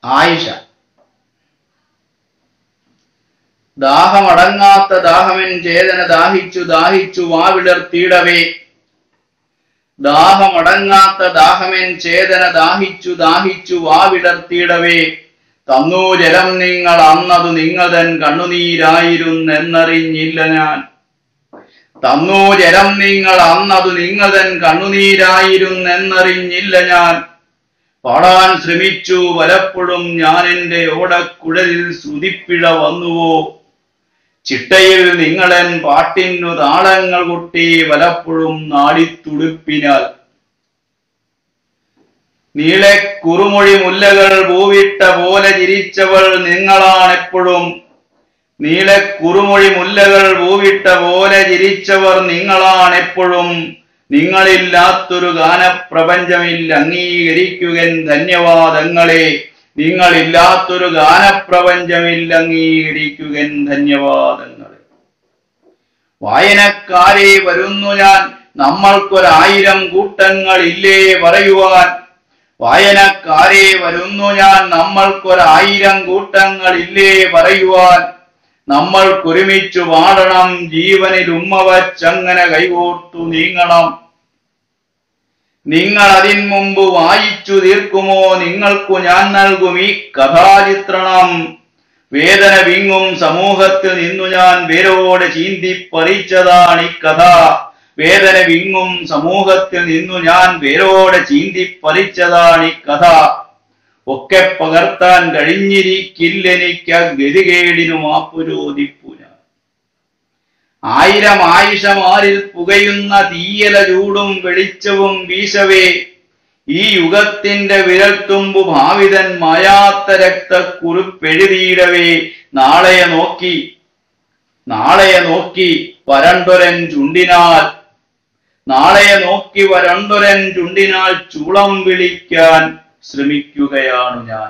ആയിഷ ദാഹമടങ്ങാത്ത ദാഹമൻ ചേതന ദാഹിച്ചു ദാഹിച്ചു വാവിടർത്തിയിടവേ ദാഹമടങ്ങാത്ത ദാഹമൻ ചേതന ദാഹിച്ചു ദാഹിച്ചു വാവിടർത്തിയിടവേ തന്നൂ ജലം നിങ്ങൾ അന്നത് നിങ്ങതൻ കണ്ണുനീരായിരുന്നെന്നറിഞ്ഞില്ല ഞാൻ തന്നൂ ജലം നിങ്ങൾ അന്നത് നിങ്ങതൻ കണ്ണുനീരായിരുന്നെന്നറിഞ്ഞില്ല ഞാൻ പാടാൻ ശ്രമിച്ചു പലപ്പോഴും ഞാൻ എന്റെ ഓടക്കുഴലിൽ ശ്രുതിപ്പിഴ വന്നുവോ ചിട്ടയിൽ നിങ്ങളൻ പാട്ടിനു താളങ്ങൾ കൊട്ടി പലപ്പോഴും നാടിത്തുടുപ്പിനാൽ നീളെ കുറുമൊഴി മുല്ലകൾ പൂവിട്ട പോലെ ചിരിച്ചവൾ നിങ്ങളാണെപ്പോഴും നീളെ കുറുമൊഴി മുല്ലകൾ പൂവിട്ട പോലെ ചിരിച്ചവർ നിങ്ങളാണെപ്പോഴും നിങ്ങളില്ലാത്തൊരു ഗാനപ്രപഞ്ചമില്ല അംഗീകരിക്കുകൻ ധന്യവാദങ്ങളെ നിങ്ങളില്ലാത്തൊരു ഗാനപ്രപഞ്ചമില്ല അംഗീകരിക്കുകൻ ധന്യവാദങ്ങളെ വായനക്കാരെ വരുന്നു ഞാൻ നമ്മൾക്കൊരായിരം കൂട്ടങ്ങളില്ലേ പറയുവാൻ വായനക്കാരെ വരുന്നു ഞാൻ നമ്മൾക്കൊരായിരം കൂട്ടങ്ങളില്ലേ പറയുവാൻ നമ്മൾക്കൊരുമിച്ചു പാടണം ജീവനിൽ ഉമ്മ വച്ചങ്ങനെ കൈകോർത്തു നീങ്ങണം നിങ്ങൾ അതിൻ മുമ്പ് വായിച്ചു തീർക്കുമോ നിങ്ങൾക്കു ഞാൻ നൽകും ഈ കഥാചിത്രണം വേദന വിങ്ങും സമൂഹത്തിൽ നിന്നു ഞാൻ വേരോടെ ചീന്തിപ്പറിച്ചതാണ് ഈ കഥ വേദന വിങ്ങും സമൂഹത്തിൽ നിന്നു ഞാൻ വേരോടെ ചീന്തിപ്പറിച്ചതാണ് ഈ കഥ ഒക്കെ പകർത്താൻ കഴിഞ്ഞിരിക്കില്ലെനിക്ക് ഗതികേടിനു മാപ്പുരോധിപ്പു ഞാൻ ആയിരം ആയിഷമാരിൽ പുകയുന്ന തീയല ചൂടും വെളിച്ചവും വീശവേ ഈ യുഗത്തിന്റെ വിരൽത്തുമ്പു ഭാവിതൻ മായാത്ത രക്തക്കുറിപ്പെഴുതിയിടവേ നാളെയെ നോക്കി നാളെയെ നോക്കി വരണ്ടൊരൻ ചുണ്ടിനാൽ നാളെയെ നോക്കി വരണ്ടൊരൻ ചുണ്ടിനാൽ ചൂളം വിളിക്കാൻ ശ്രമിക്കുകയാണു ഞാൻ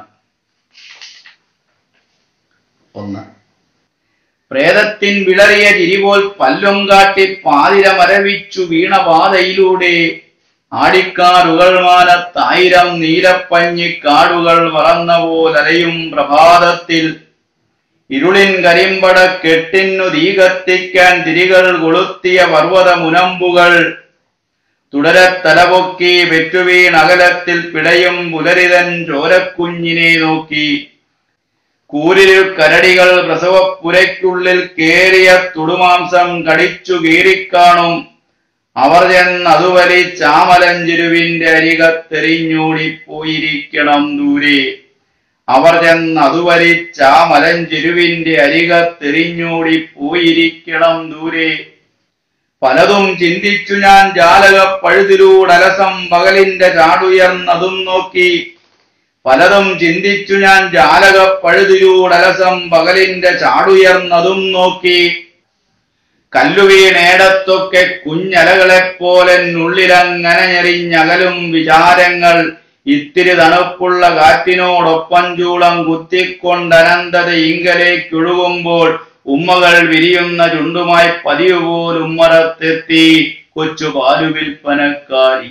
ഒന്ന് പ്രേതത്തിൻ വിളറിയ ചിരിപോൽ പല്ലും കാട്ടി പാതിര മരവിച്ചു വീണ പാതയിലൂടെ ആടിക്കാറുകൾ മാനത്തായിരം നീലപ്പഞ്ഞി കാടുകൾ പറന്ന പോലലയും പ്രഭാതത്തിൽ ഇരുളിൻ കരിമ്പട കെട്ടിന്നു തീ കത്തിക്കാൻ തിരികൾ കൊളുത്തിയ പർവ്വത മുനമ്പുകൾ തുടരെ തലപൊക്കി വെറ്റുവീൺ അകലത്തിൽ പിടയും പുലരിതൻ ചോരക്കുഞ്ഞിനെ നോക്കി കൂരിൽ കരടികൾ പ്രസവപ്പുരയ്ക്കുള്ളിൽ കേറിയ തുടുമാംസം കടിച്ചു കീറിക്കാണും അവർ ചെന്ന് അതുവലി ചാമലഞ്ചിരുവിന്റെ അരികത്തെറിഞ്ഞോടിപ്പോയിരിക്കണം ദൂരെ അവർ ചെന്ന് അതുവലി ചാമലഞ്ചിരുവിന്റെ അരികത്തെറിഞ്ഞോടിപ്പോയിരിക്കണം ദൂരെ പലതും ചിന്തിച്ചു ഞാൻ ജാലക പഴുതിലൂടലസം പകലിന്റെ ചാടുയർന്നതും നോക്കി പലതും ചിന്തിച്ചു ഞാൻ ജാലക പഴുതിലൂടലസം പകലിന്റെ ചാടുയർന്നതും നോക്കി കല്ലുവീണേടത്തൊക്കെ കുഞ്ഞലകളെപ്പോലെ ഉള്ളിലങ്ങനെ ഞെറിഞ്ഞകലും വിചാരങ്ങൾ ഇത്തിരി തണുപ്പുള്ള കാറ്റിനോടൊപ്പം ചൂളം കുത്തിക്കൊണ്ടനന്തത ഇങ്കലേക്കൊഴുകുമ്പോൾ ഉമ്മകൾ വിരിയുന്ന ചുണ്ടുമായി പതിവ് പോൽ ഉമ്മറത്തെത്തി കൊച്ചു പാലു വിൽപ്പനക്കാരി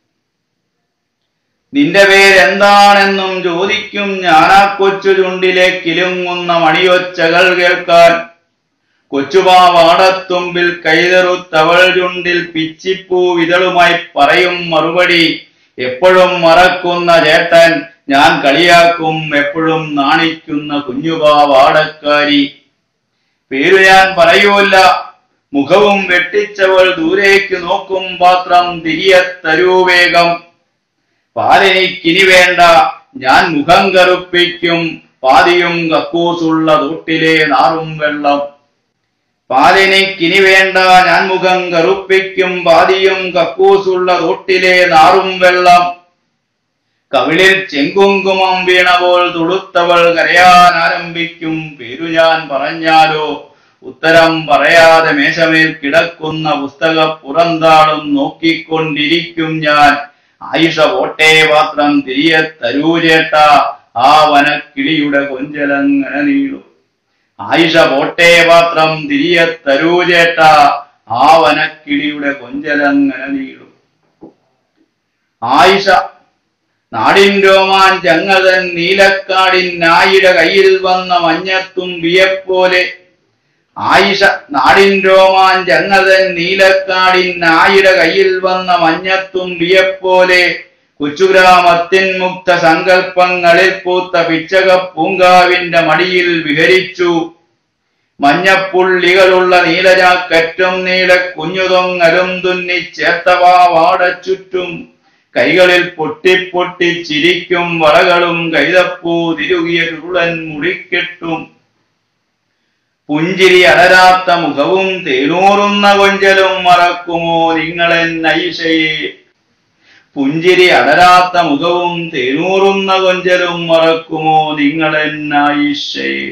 നിന്റെ പേരെന്താണെന്നും ചോദിക്കും ഞാനാ കൊച്ചു ചുണ്ടിലെ കിലുങ്ങുന്ന മണിയൊച്ചകൾ കേൾക്കാൻ കൊച്ചുപാവാടത്തുമ്പിൽ കൈതറുത്തവൾ ചുണ്ടിൽ പിച്ചിപ്പൂ വിതളുമായി പറയും മറുപടി എപ്പോഴും മറക്കുന്ന ചേട്ടൻ ഞാൻ കളിയാക്കും എപ്പോഴും നാണിക്കുന്ന കുഞ്ഞുപാവാടക്കാരി പേരു ഞാൻ പറയൂല മുഖവും വെട്ടിച്ചവൾ ദൂരേക്ക് നോക്കും പാത്രം തിരിയെ തരൂ വേഗം പാലെനിക്കിനി വേണ്ട ഞാൻ മുഖം കറുപ്പിക്കും പാതിയും കക്കൂസുള്ള തൊട്ടിലെ നാറും വെള്ളം പാലിനിക്കിനി വേണ്ട ഞാൻ മുഖം കറുപ്പിക്കും പാതിയും കക്കൂസുള്ള തൊട്ടിലെ നാറും വെള്ളം കവിളിൽ ചെങ്കുങ്കുമം വീണപ്പോൾ തുടുത്തവൾ കരയാൻ ആരംഭിക്കും പേരു ഞാൻ പറഞ്ഞാലോ ഉത്തരം പറയാതെ മേശമേൽ കിടക്കുന്ന പുസ്തക പുറന്താളും നോക്കിക്കൊണ്ടിരിക്കും ഞാൻ ആയിഷ ഓട്ടേ പാത്രം തിരിയെ തരൂരേട്ട ആ വനക്കിളിയുടെ കൊഞ്ചലങ്ങനെ നീളും ആയിഷ പോട്ടേ പാത്രം തിരിയെ തരൂരേട്ട ആ വനക്കിളിയുടെ കൊഞ്ചലങ്ങനെ നീളും ആയിഷ നാടിൻ രോമാഞ്ചങ്ങതൻ നീലക്കാടിൻ നായിട കയ്യിൽ വന്ന മഞ്ഞത്തുമ്പിയെപ്പോലെ ആയിഷ നാടിൻ രോമാഞ്ചങ്ങതൻ നീലക്കാടിൻ നായിട കയ്യിൽ വന്ന മഞ്ഞത്തുമ്പിയെപ്പോലെ കൊച്ചുഗ്രാമത്തിൻ മുക്ത സങ്കല്പങ്ങളിൽ പൂത്ത പിച്ചക പൂങ്കാവിന്റെ മടിയിൽ വിഹരിച്ചു മഞ്ഞപ്പുള്ളികളുള്ള നീലജാക്കറ്റും നീല കുഞ്ഞുതൊങ്ങലും തുന്നി ചേർത്തവാട ചുറ്റും കൈകളിൽ പൊട്ടിപ്പൊട്ടി ചിരിക്കും വളകളും കൈതപ്പൂ തിരുകിയ ചുരുളൻ മുടിക്കെട്ടും പുഞ്ചിരി അടരാത്ത മുഖവും തേനൂറുന്ന കൊഞ്ചലും മറക്കുമോ നിങ്ങളെൻ ഐഷയെ പുഞ്ചിരി അടരാത്ത മുഖവും തേനൂറുന്ന കൊഞ്ചലും മറക്കുമോ നിങ്ങളെൻ ഐഷയെ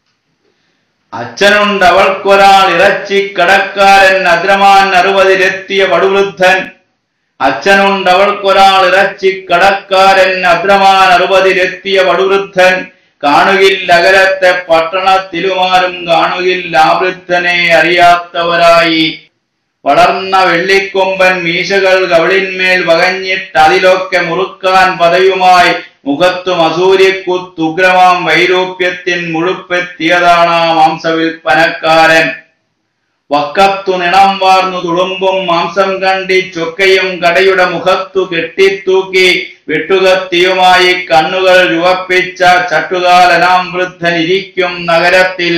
അച്ഛനുണ്ട് അവൾക്കൊരാൾ ഇറച്ചി കടക്കാരൻ അദ്രമാൻ അറുപതിലെത്തിയ പടുവൃദ്ധൻ അച്ഛനുണ്ട് അവൾക്കൊരാൾ ഇറച്ചി കടക്കാരൻ അദ്രമാൻ അറുപതിലെത്തിയ പടുവൃദ്ധൻ കാണുകിൽ അകലത്തെ പട്ടണത്തിലുമാരും കാണുകിൽ ആ വൃദ്ധനെ അറിയാത്തവരായി വളർന്ന വെള്ളിക്കൊമ്പൻ മീശകൾ കവിളിന്മേൽ വകഞ്ഞിട്ട് അതിലൊക്കെ മുറുക്കാൻ പതയുമായി മുഖത്തു മസൂരിക്കുത്തുഗ്രമാം വൈരൂപ്യത്തിൻ മുഴുപ്പെത്തിയതാണ് ആ മാംസവിൽപ്പനക്കാരൻ വക്കത്തു നിണം വാർന്നു തുളുമ്പും മാംസം കണ്ടി ചൊക്കയും കടയുടെ മുഖത്തു കെട്ടിത്തൂക്കി വെട്ടുകത്തിയുമായി കണ്ണുകൾ ചുവപ്പിച്ച ചട്ടുകാലനാം വൃദ്ധൻ ഇരിക്കും നഗരത്തിൽ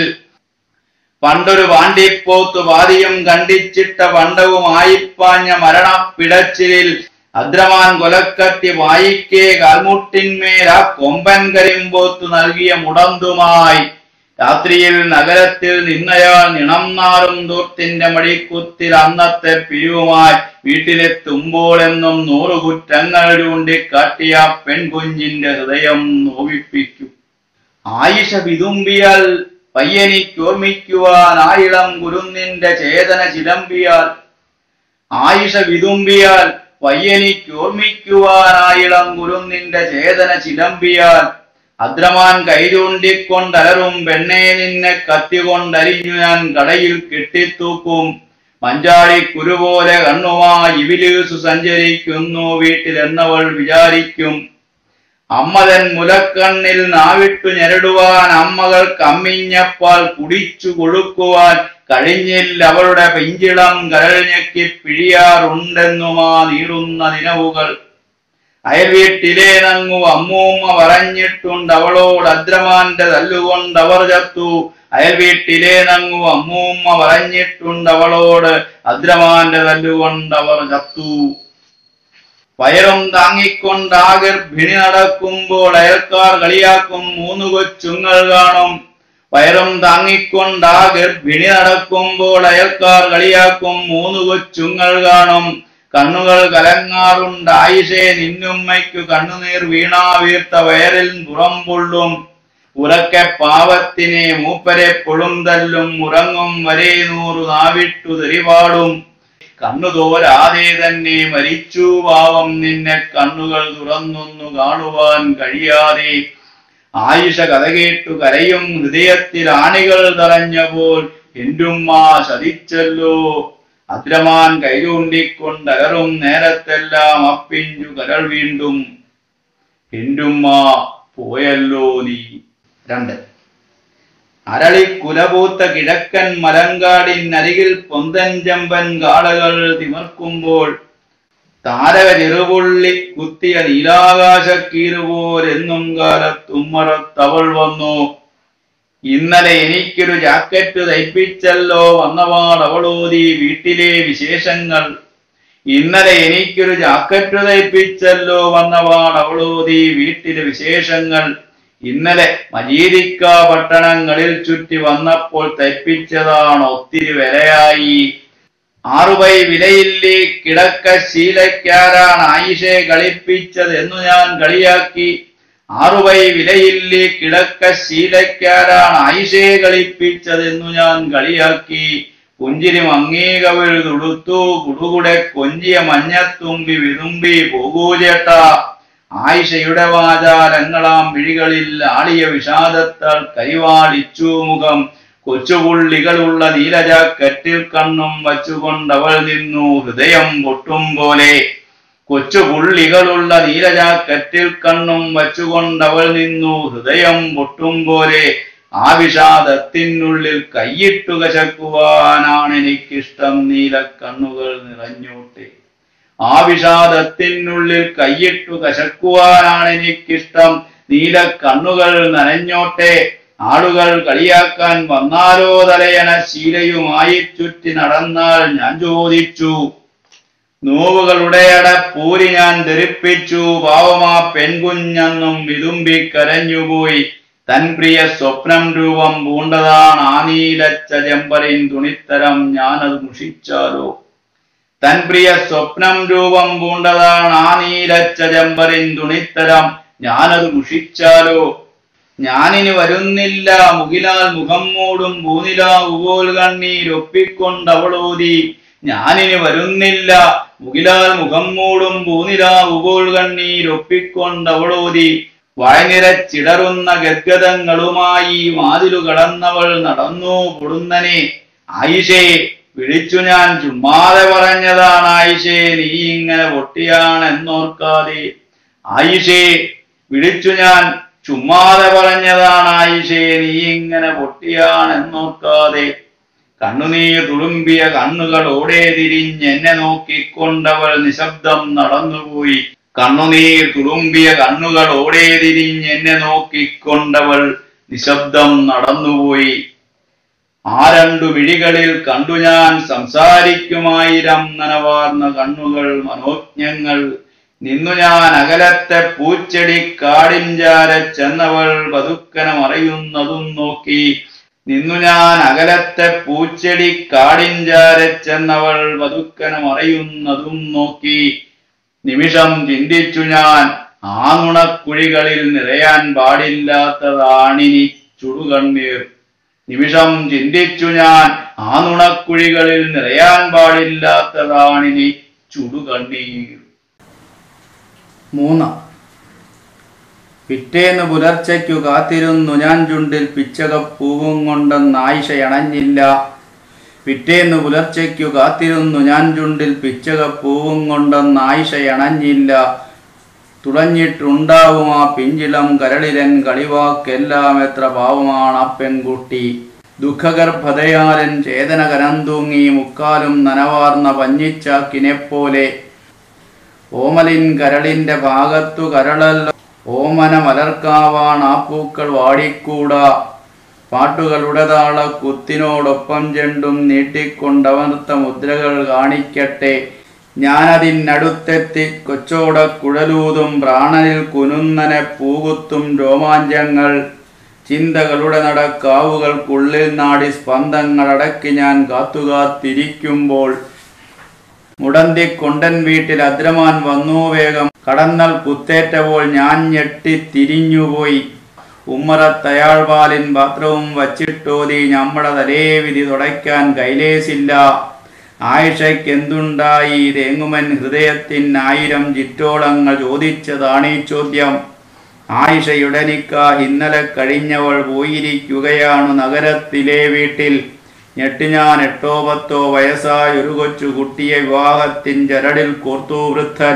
പണ്ടൊരു വാണ്ടിപ്പോത്തു വാദിയും കണ്ടിച്ചിട്ട പണ്ടവും ആയിപ്പാഞ്ഞ മരണപ്പിടച്ചിലിൽ അദ്രമാൻ കൊലക്കത്തി വായിക്കേ കാൽമുട്ടിന്മേൽ ആ കൊമ്പൻ കരിമ്പോത്തു നൽകിയ മുടന്തുമായി രാത്രിയിൽ നഗരത്തിൽ നിന്നയാൾ നിണം നാറും ദൂർത്തിന്റെ മടിക്കുത്തിൽ അന്നത്തെ പിരിവുമായി വീട്ടിലെത്തുമ്പോൾ എന്നും നൂറു കുറ്റങ്ങൾ ചൂണ്ടിക്കാട്ടിയ പെൺകുഞ്ഞിന്റെ ഹൃദയം നോവിപ്പിക്കും ആയിഷ വിതുമ്പിയാൽ പയ്യനിക്കോർമ്മിക്കുവാൻ ആയിളം കുരുന്നിന്റെ ചേതന ചിലമ്പിയാൽ ആയിഷ വിതുമ്പിയാൽ പയ്യനിക്കോർമ്മിക്കുവാൻ ആയിളം കുരുന്നിന്റെ ചേതന ചിലമ്പിയാൽ അദ്രമാൻ കൈചൂണ്ടിക്കൊണ്ടലറും പെണ്ണെ നിന്നെ കത്തികൊണ്ടരിഞ്ഞു ഞാൻ കടയിൽ കെട്ടിത്തൂക്കും മഞ്ചാടി കുരുപോലെ കണ്ണുമായി ഇവിലീസു സഞ്ചരിക്കുന്നു വീട്ടിലെന്നവൾ വിചാരിക്കും അമ്മതൻ മുലക്കണ്ണിൽ നാവിട്ടു ഞെരടുവാൻ അമ്മകൾ കമ്മിഞ്ഞപ്പാൽ കുടിച്ചു കൊഴുക്കുവാൻ കഴിഞ്ഞില്ല അവളുടെ പെഞ്ചിളം കരൾ ഞെക്കി പിഴിയാറുണ്ടെന്നുമാ നീറുന്ന നിലവുകൾ അയൽവീട്ടിലെ നങ്ങു അമ്മൂമ്മ പറഞ്ഞിട്ടുണ്ട് അവളോട് അദ്രമാന്റെ തല്ലുകൊണ്ട് അവർ ചത്തു അയൽവീട്ടിലെ നങ്ങു അമ്മൂമ്മ പറഞ്ഞിട്ടുണ്ട് അവളോട് അദ്രമാന്റെ തല്ലുകൊണ്ട് അവർ ചത്തു വയറും താങ്ങിക്കൊണ്ട് ആ ഗർഭിണി നടക്കുമ്പോൾ അയൽക്കാർ കളിയാക്കും മൂന്ന് കൊച്ചുങ്ങൾ കാണും വയറും താങ്ങിക്കൊണ്ട് ആ ഗർഭിണി നടക്കുമ്പോൾ അയൽക്കാർ കളിയാക്കും മൂന്ന് കൊച്ചുങ്ങൾ കാണും കണ്ണുകൾ കലങ്ങാറുണ്ട് ആയിഷേ നിന്നുമ്മയ്ക്കു കണ്ണുനീർ വീണാ വീർത്ത വയറിൽ പുറം പൊള്ളും ഉറക്കെ പാവത്തിനെ മൂപ്പരെ പൊളും തല്ലും ഉറങ്ങും വരെ നൂറു നാവിട്ടു തെറിപാടും കണ്ണു തോരാതെ തന്നെ മരിച്ചു പാവം നിന്നെ കണ്ണുകൾ തുറന്നൊന്നു കാണുവാൻ കഴിയാതെ ആയിഷ കഥ കേട്ടു കരയും ഹൃദയത്തിൽ ആണികൾ തറഞ്ഞപ്പോൾ എന്റുമ്മ ശതിച്ചല്ലോ അദ്രമാൻ കൈചൂണ്ടിക്കൊണ്ടകറും നേരത്തെല്ലാം അപ്പിഞ്ചു കരൾ വീണ്ടും എന്റുമ്മ പോയല്ലോ നീ രണ്ട് അരളിക്കുലപൂത്ത കിഴക്കൻ മലങ്കാടിനരികിൽ പൊന്തഞ്ചമ്പൻ കാളകൾ തിമർക്കുമ്പോൾ താരക ചെറുപുള്ളി കുത്തിയ നീലാകാശക്കീറുപോലെന്നും കാലത്തുമ്മറത്തവൾ വന്നു ഇന്നലെ എനിക്കൊരു ജാക്കറ്റ് തയ്പ്പിച്ചല്ലോ വന്നപാട് അവളോതി വീട്ടിലെ വിശേഷങ്ങൾ ഇന്നലെ എനിക്കൊരു ജാക്കറ്റ് തയ്പ്പിച്ചല്ലോ വന്നപാട് അവളോതി വീട്ടിലെ വിശേഷങ്ങൾ ഇന്നലെ മജീദിക്ക പട്ടണങ്ങളിൽ ചുറ്റി വന്നപ്പോൾ തയ്പ്പിച്ചതാണ് ഒത്തിരി വിലയായി ആറുപൈ വിലയില്ലേ കിടക്ക ശീലക്കാരാണ് ആയിഷെ കളിപ്പിച്ചത് എന്നു ഞാൻ കളിയാക്കി ആറുപൈ വിലയില്ലേ കിടക്ക ശീലക്കാരാണ് ആയിഷെ കളിപ്പിച്ചത് എന്നു ഞാൻ കളിയാക്കി പുഞ്ചിരി മങ്ങീകവിൾ തുടുത്തു കുടുകുടെ കൊഞ്ചിയ മഞ്ഞത്തുമ്പി വിതുമ്പി പോകൂ ചേട്ടാ ആയിഷയുടെ വാചാരങ്ങളാം വിഴികളിൽ ആളിയ വിഷാദത്താൽ കൈവാടിച്ചു മുഖം കൊച്ചുപുള്ളികളുള്ള നീലജാക്കറ്റിൽ കണ്ണും വച്ചുകൊണ്ടവൾ നിന്നു ഹൃദയം പൊട്ടും പോലെ കൊച്ചു പുള്ളികളുള്ള നീലജാക്കറ്റിൽ കണ്ണും വച്ചുകൊണ്ടവൾ നിന്നു ഹൃദയം പൊട്ടും പോലെ ആ വിഷാദത്തിനുള്ളിൽ കൈയിട്ടു കശക്കുവാനാണ് എനിക്കിഷ്ടം നീല കണ്ണുകൾ നിറഞ്ഞോട്ടെ ആ വിഷാദത്തിനുള്ളിൽ കൈയിട്ടു കശക്കുവാനാണ് എനിക്കിഷ്ടം നീല കണ്ണുകൾ നനഞ്ഞോട്ടെ ആളുകൾ കളിയാക്കാൻ വന്നാലോ തലയണ ശീലയുമായി ചുറ്റി നടന്നാൽ ഞാൻ ചോദിച്ചു നോവുകളുടെ അടപ്പൂരി ഞാൻ ധരിപ്പിച്ചു പാവമാ പെൺകുഞ്ഞെന്നും വിതുമ്പി കരഞ്ഞുപോയി തൻ പ്രിയ സ്വപ്നം രൂപം പൂണ്ടതാണ് ആ നീലച്ച ചെമ്പറിൻ തുണിത്തരം ഞാനത് മുഷിച്ചാലോ തൻ പ്രിയ സ്വപ്നം രൂപം പൂണ്ടതാണ് ആ നീലച്ച ചെമ്പറിൻ തുണിത്തരം ഞാനത് മുഷിച്ചാലോ ഞാനിനി വരുന്നില്ല മുകിലാൽ മുഖം മൂടും പൂനിലാവ് പോൽ കണ്ണീരൊപ്പിക്കൊണ്ടവളോതി ഞാനിനി വരുന്നില്ല മുകിലാൽ മുഖം മൂടും പൂനിലാവ് പോൽ കണ്ണീരൊപ്പിക്കൊണ്ടവളോതി വായ്നിരച്ചിടറുന്ന ഗദ്ഗതങ്ങളുമായി വാതിലു കടന്നവൾ നടന്നു പൊടുന്നനെ ആയിഷേ വിളിച്ചു ഞാൻ ചുമ്മാതെ പറഞ്ഞതാണ് ആയിഷേ നീ ഇങ്ങനെ പൊട്ടിയാണെന്നോർക്കാതെ ആയിഷേ വിളിച്ചു ഞാൻ ചുമ്മാതെ പറഞ്ഞതാണ് ആയിഷേ നീ ഇങ്ങനെ പൊട്ടിയാണെന്നോർക്കാതെ കണ്ണുനീർ തുളുമ്പിയ കണ്ണുകളോടെ തിരിഞ്ഞെന്നെ നോക്കിക്കൊണ്ടവൾ നിശബ്ദം നടന്നുപോയി കണ്ണുനീർ തുളുമ്പിയ കണ്ണുകളോടെ തിരിഞ്ഞെന്നെ നോക്കിക്കൊണ്ടവൾ നിശബ്ദം നടന്നുപോയി ആ രണ്ടു വിഴികളിൽ കണ്ടു ഞാൻ സംസാരിക്കുമായിരം നനവാർന്ന കണ്ണുകൾ മനോജ്ഞങ്ങൾ നിന്നു ഞാൻ അകലത്തെ പൂച്ചെടി കാടിഞ്ചാര ചെന്നവൾ പതുക്കനെ മറയുന്നതും നോക്കി നിന്നു ഞാൻ അകലത്തെ പൂച്ചെടി കാടിഞ്ചാര ചെന്നവൾ പതുക്കനെ മറയുന്നതും നോക്കി നിമിഷം ചിന്തിച്ചു ഞാൻ ആ നുണക്കുഴികളിൽ നിറയാൻ പാടില്ലാത്തതാണിനി ചുടുകണ്ണീർ നിമിഷം ചിന്തിച്ചു ഞാൻ ആ നുണക്കുഴികളിൽ നിറയാൻ പാടില്ലാത്തതാണിനി ചുടുകണ്ണീർ മൂന്ന് പിറ്റേന്ന് പുലർച്ചയ്ക്കു കാത്തിരുന്നു ഞാൻ ചുണ്ടിൽ പിച്ചകപ്പൂവും കൊണ്ടെന്ന് ആയിഷയണഞ്ഞില്ല പിറ്റേന്ന് പുലർച്ചയ്ക്കു കാത്തിരുന്നു ഞാൻ ചുണ്ടിൽ പിച്ചകപ്പൂവും കൊണ്ടെന്ന് ആയിഷയണഞ്ഞില്ല തുളഞ്ഞിട്ടുണ്ടാവും ആ പിഞ്ചിളം കരളിലൻ കളിവാക്കെല്ലാം എത്ര പാവമാണ് ആ പെൺകുട്ടി ദുഃഖഗർഭതയാലൻ ചേതന കരം തൂങ്ങി മുക്കാലും നനവാർന്ന പഞ്ഞിച്ചാക്കിനെപ്പോലെ ഓമലിൻ കരളിന്റെ ഭാഗത്തു കരളല്ല ഓമന മലർക്കാവാണ് ആ പൂക്കൾ വാടിക്കൂടാ പാട്ടുകളുടെ താള കുത്തിനോടൊപ്പം ചെണ്ടും നീട്ടിക്കൊണ്ടവർത്ത മുദ്രകൾ കാണിക്കട്ടെ ഞാനതിനടുത്തെത്തി കൊച്ചോട കുഴലൂതും പ്രാണനിൽ കുനുന്നനെ പൂകുത്തും രോമാഞ്ചങ്ങൾ ചിന്തകളുടെ നടക്കാവുകൾക്കുള്ളിൽ നാടി സ്പന്ദങ്ങളടക്കി ഞാൻ കാത്തുകാത്തിരിക്കുമ്പോൾ മുടന്തി കൊണ്ടൻ വീട്ടിൽ അദ്രമാൻ വന്നു വേഗം കടന്നൽ കുത്തേറ്റപ്പോൾ ഞാൻ ഞെട്ടി തിരിഞ്ഞുപോയി ഉമ്മറത്തയാൾപാലിൻ പാത്രവും വച്ചിട്ടോതി ഞമ്മടെ തലേ വിധി തുടയ്ക്കാൻ കൈലേസില്ല ആയിഷയ്ക്ക് എന്തുണ്ടായി തേങ്ങുമൻ ഹൃദയത്തിൻ ആയിരം ചിറ്റോളങ്ങൾ ചോദിച്ചതാണീ ചോദ്യം ആയിഷയുടെ നിക്കാഹ് ഇന്നലെ കഴിഞ്ഞവൾ പോയിരിക്കുകയാണു നഗരത്തിലെ വീട്ടിൽ ഞെട്ടി ഞാൻ എട്ടോ പത്തോ വയസ്സായ ഒരു കൊച്ചു കുട്ടിയെ വിവാഹത്തിൻ ചരടിൽ കോർത്തു വൃദ്ധൻ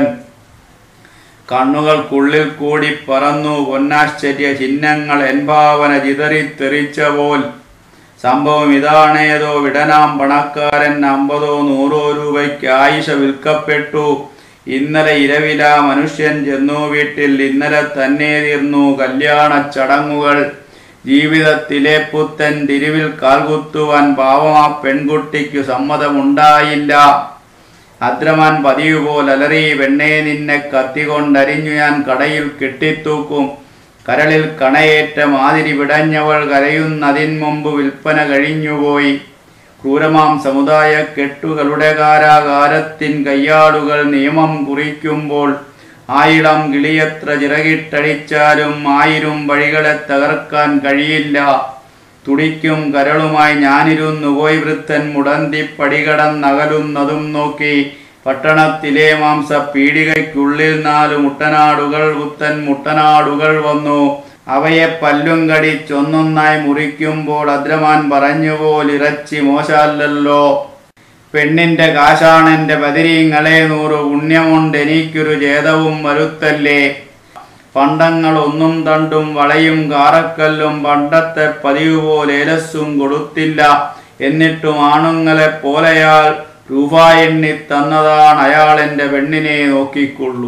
കണ്ണുകൾക്കുള്ളിൽ കൂടി പറന്നു പൊന്നാശ്ചര്യ ചിഹ്നങ്ങൾ എൻഭാവന ചിതറിത്തെറിച്ച പോൽ സംഭവം ഇതാണേതോ വിടനാം പണക്കാരൻ അമ്പതോ നൂറോ രൂപയ്ക്ക് ആയിഷ വിൽക്കപ്പെട്ടു ഇന്നലെ ഇരവില മനുഷ്യൻ ചെന്നു വീട്ടിൽ ഇന്നലെ തന്നെ തീർന്നു കല്യാണ ചടങ്ങുകൾ ജീവിതത്തിലെ പുത്തൻ തിരിവിൽ കാൽകുത്തുവാൻ പാവം ആ പെൺകുട്ടിക്കു സമ്മതമുണ്ടായില്ല അദ്രമാൻ പതിവ് പോൽ അലറി പെണ്ണേ നിന്നെ കത്തികൊണ്ടരിഞ്ഞു ഞാൻ കടയിൽ കെട്ടിത്തൂക്കും കരളിൽ കണയേറ്റ മാതിരി വിടഞ്ഞവൾ കരയുന്നതിൻ മുമ്പ് വിൽപ്പന കഴിഞ്ഞുപോയി ക്രൂരമാം സമുദായ കെട്ടുകളുടെ കാരാകാരത്തിൻ കയ്യാളുകൾ നിയമം കുറിക്കുമ്പോൾ ആയിളം കിളിയത്ര ചിറകിട്ടടിച്ചാലും ആയിരം വഴികളെ തകർക്കാൻ കഴിയില്ല തുടിക്കും കരളുമായി ഞാനിരുന്നു പോയി വൃദ്ധൻ മുടന്തി പടികടന്നകലുന്നതും നോക്കി പട്ടണത്തിലെ മാംസ പീടികയ്ക്കുള്ളിൽ നാല് മുട്ടനാടുകൾ പുത്തൻ മുട്ടനാടുകൾ വന്നു അവയെ പല്ലും കടിച്ചൊന്നൊന്നായി മുറിക്കുമ്പോൾ അദ്രമാൻ പറഞ്ഞുപോൽ ഇറച്ചി മോശമല്ലല്ലോ പെണ്ണിന്റെ കാശാണെന്റെ ബദിരീങ്ങളെ നൂറ് പുണ്യമുണ്ട് എനിക്കൊരു ഛേദവും വരുത്തല്ലേ പണ്ടങ്ങളൊന്നും തണ്ടും വളയും കാറക്കല്ലും പണ്ടത്തെ പതിവ് പോലെ ഏലസ്സും കൊടുത്തില്ല എന്നിട്ടും ആണുങ്ങളെ പോലെയാൾ രൂപ എണ്ണി തന്നതാണ് അയാൾ എൻ്റെ പെണ്ണിനെ നോക്കിക്കൊള്ളൂ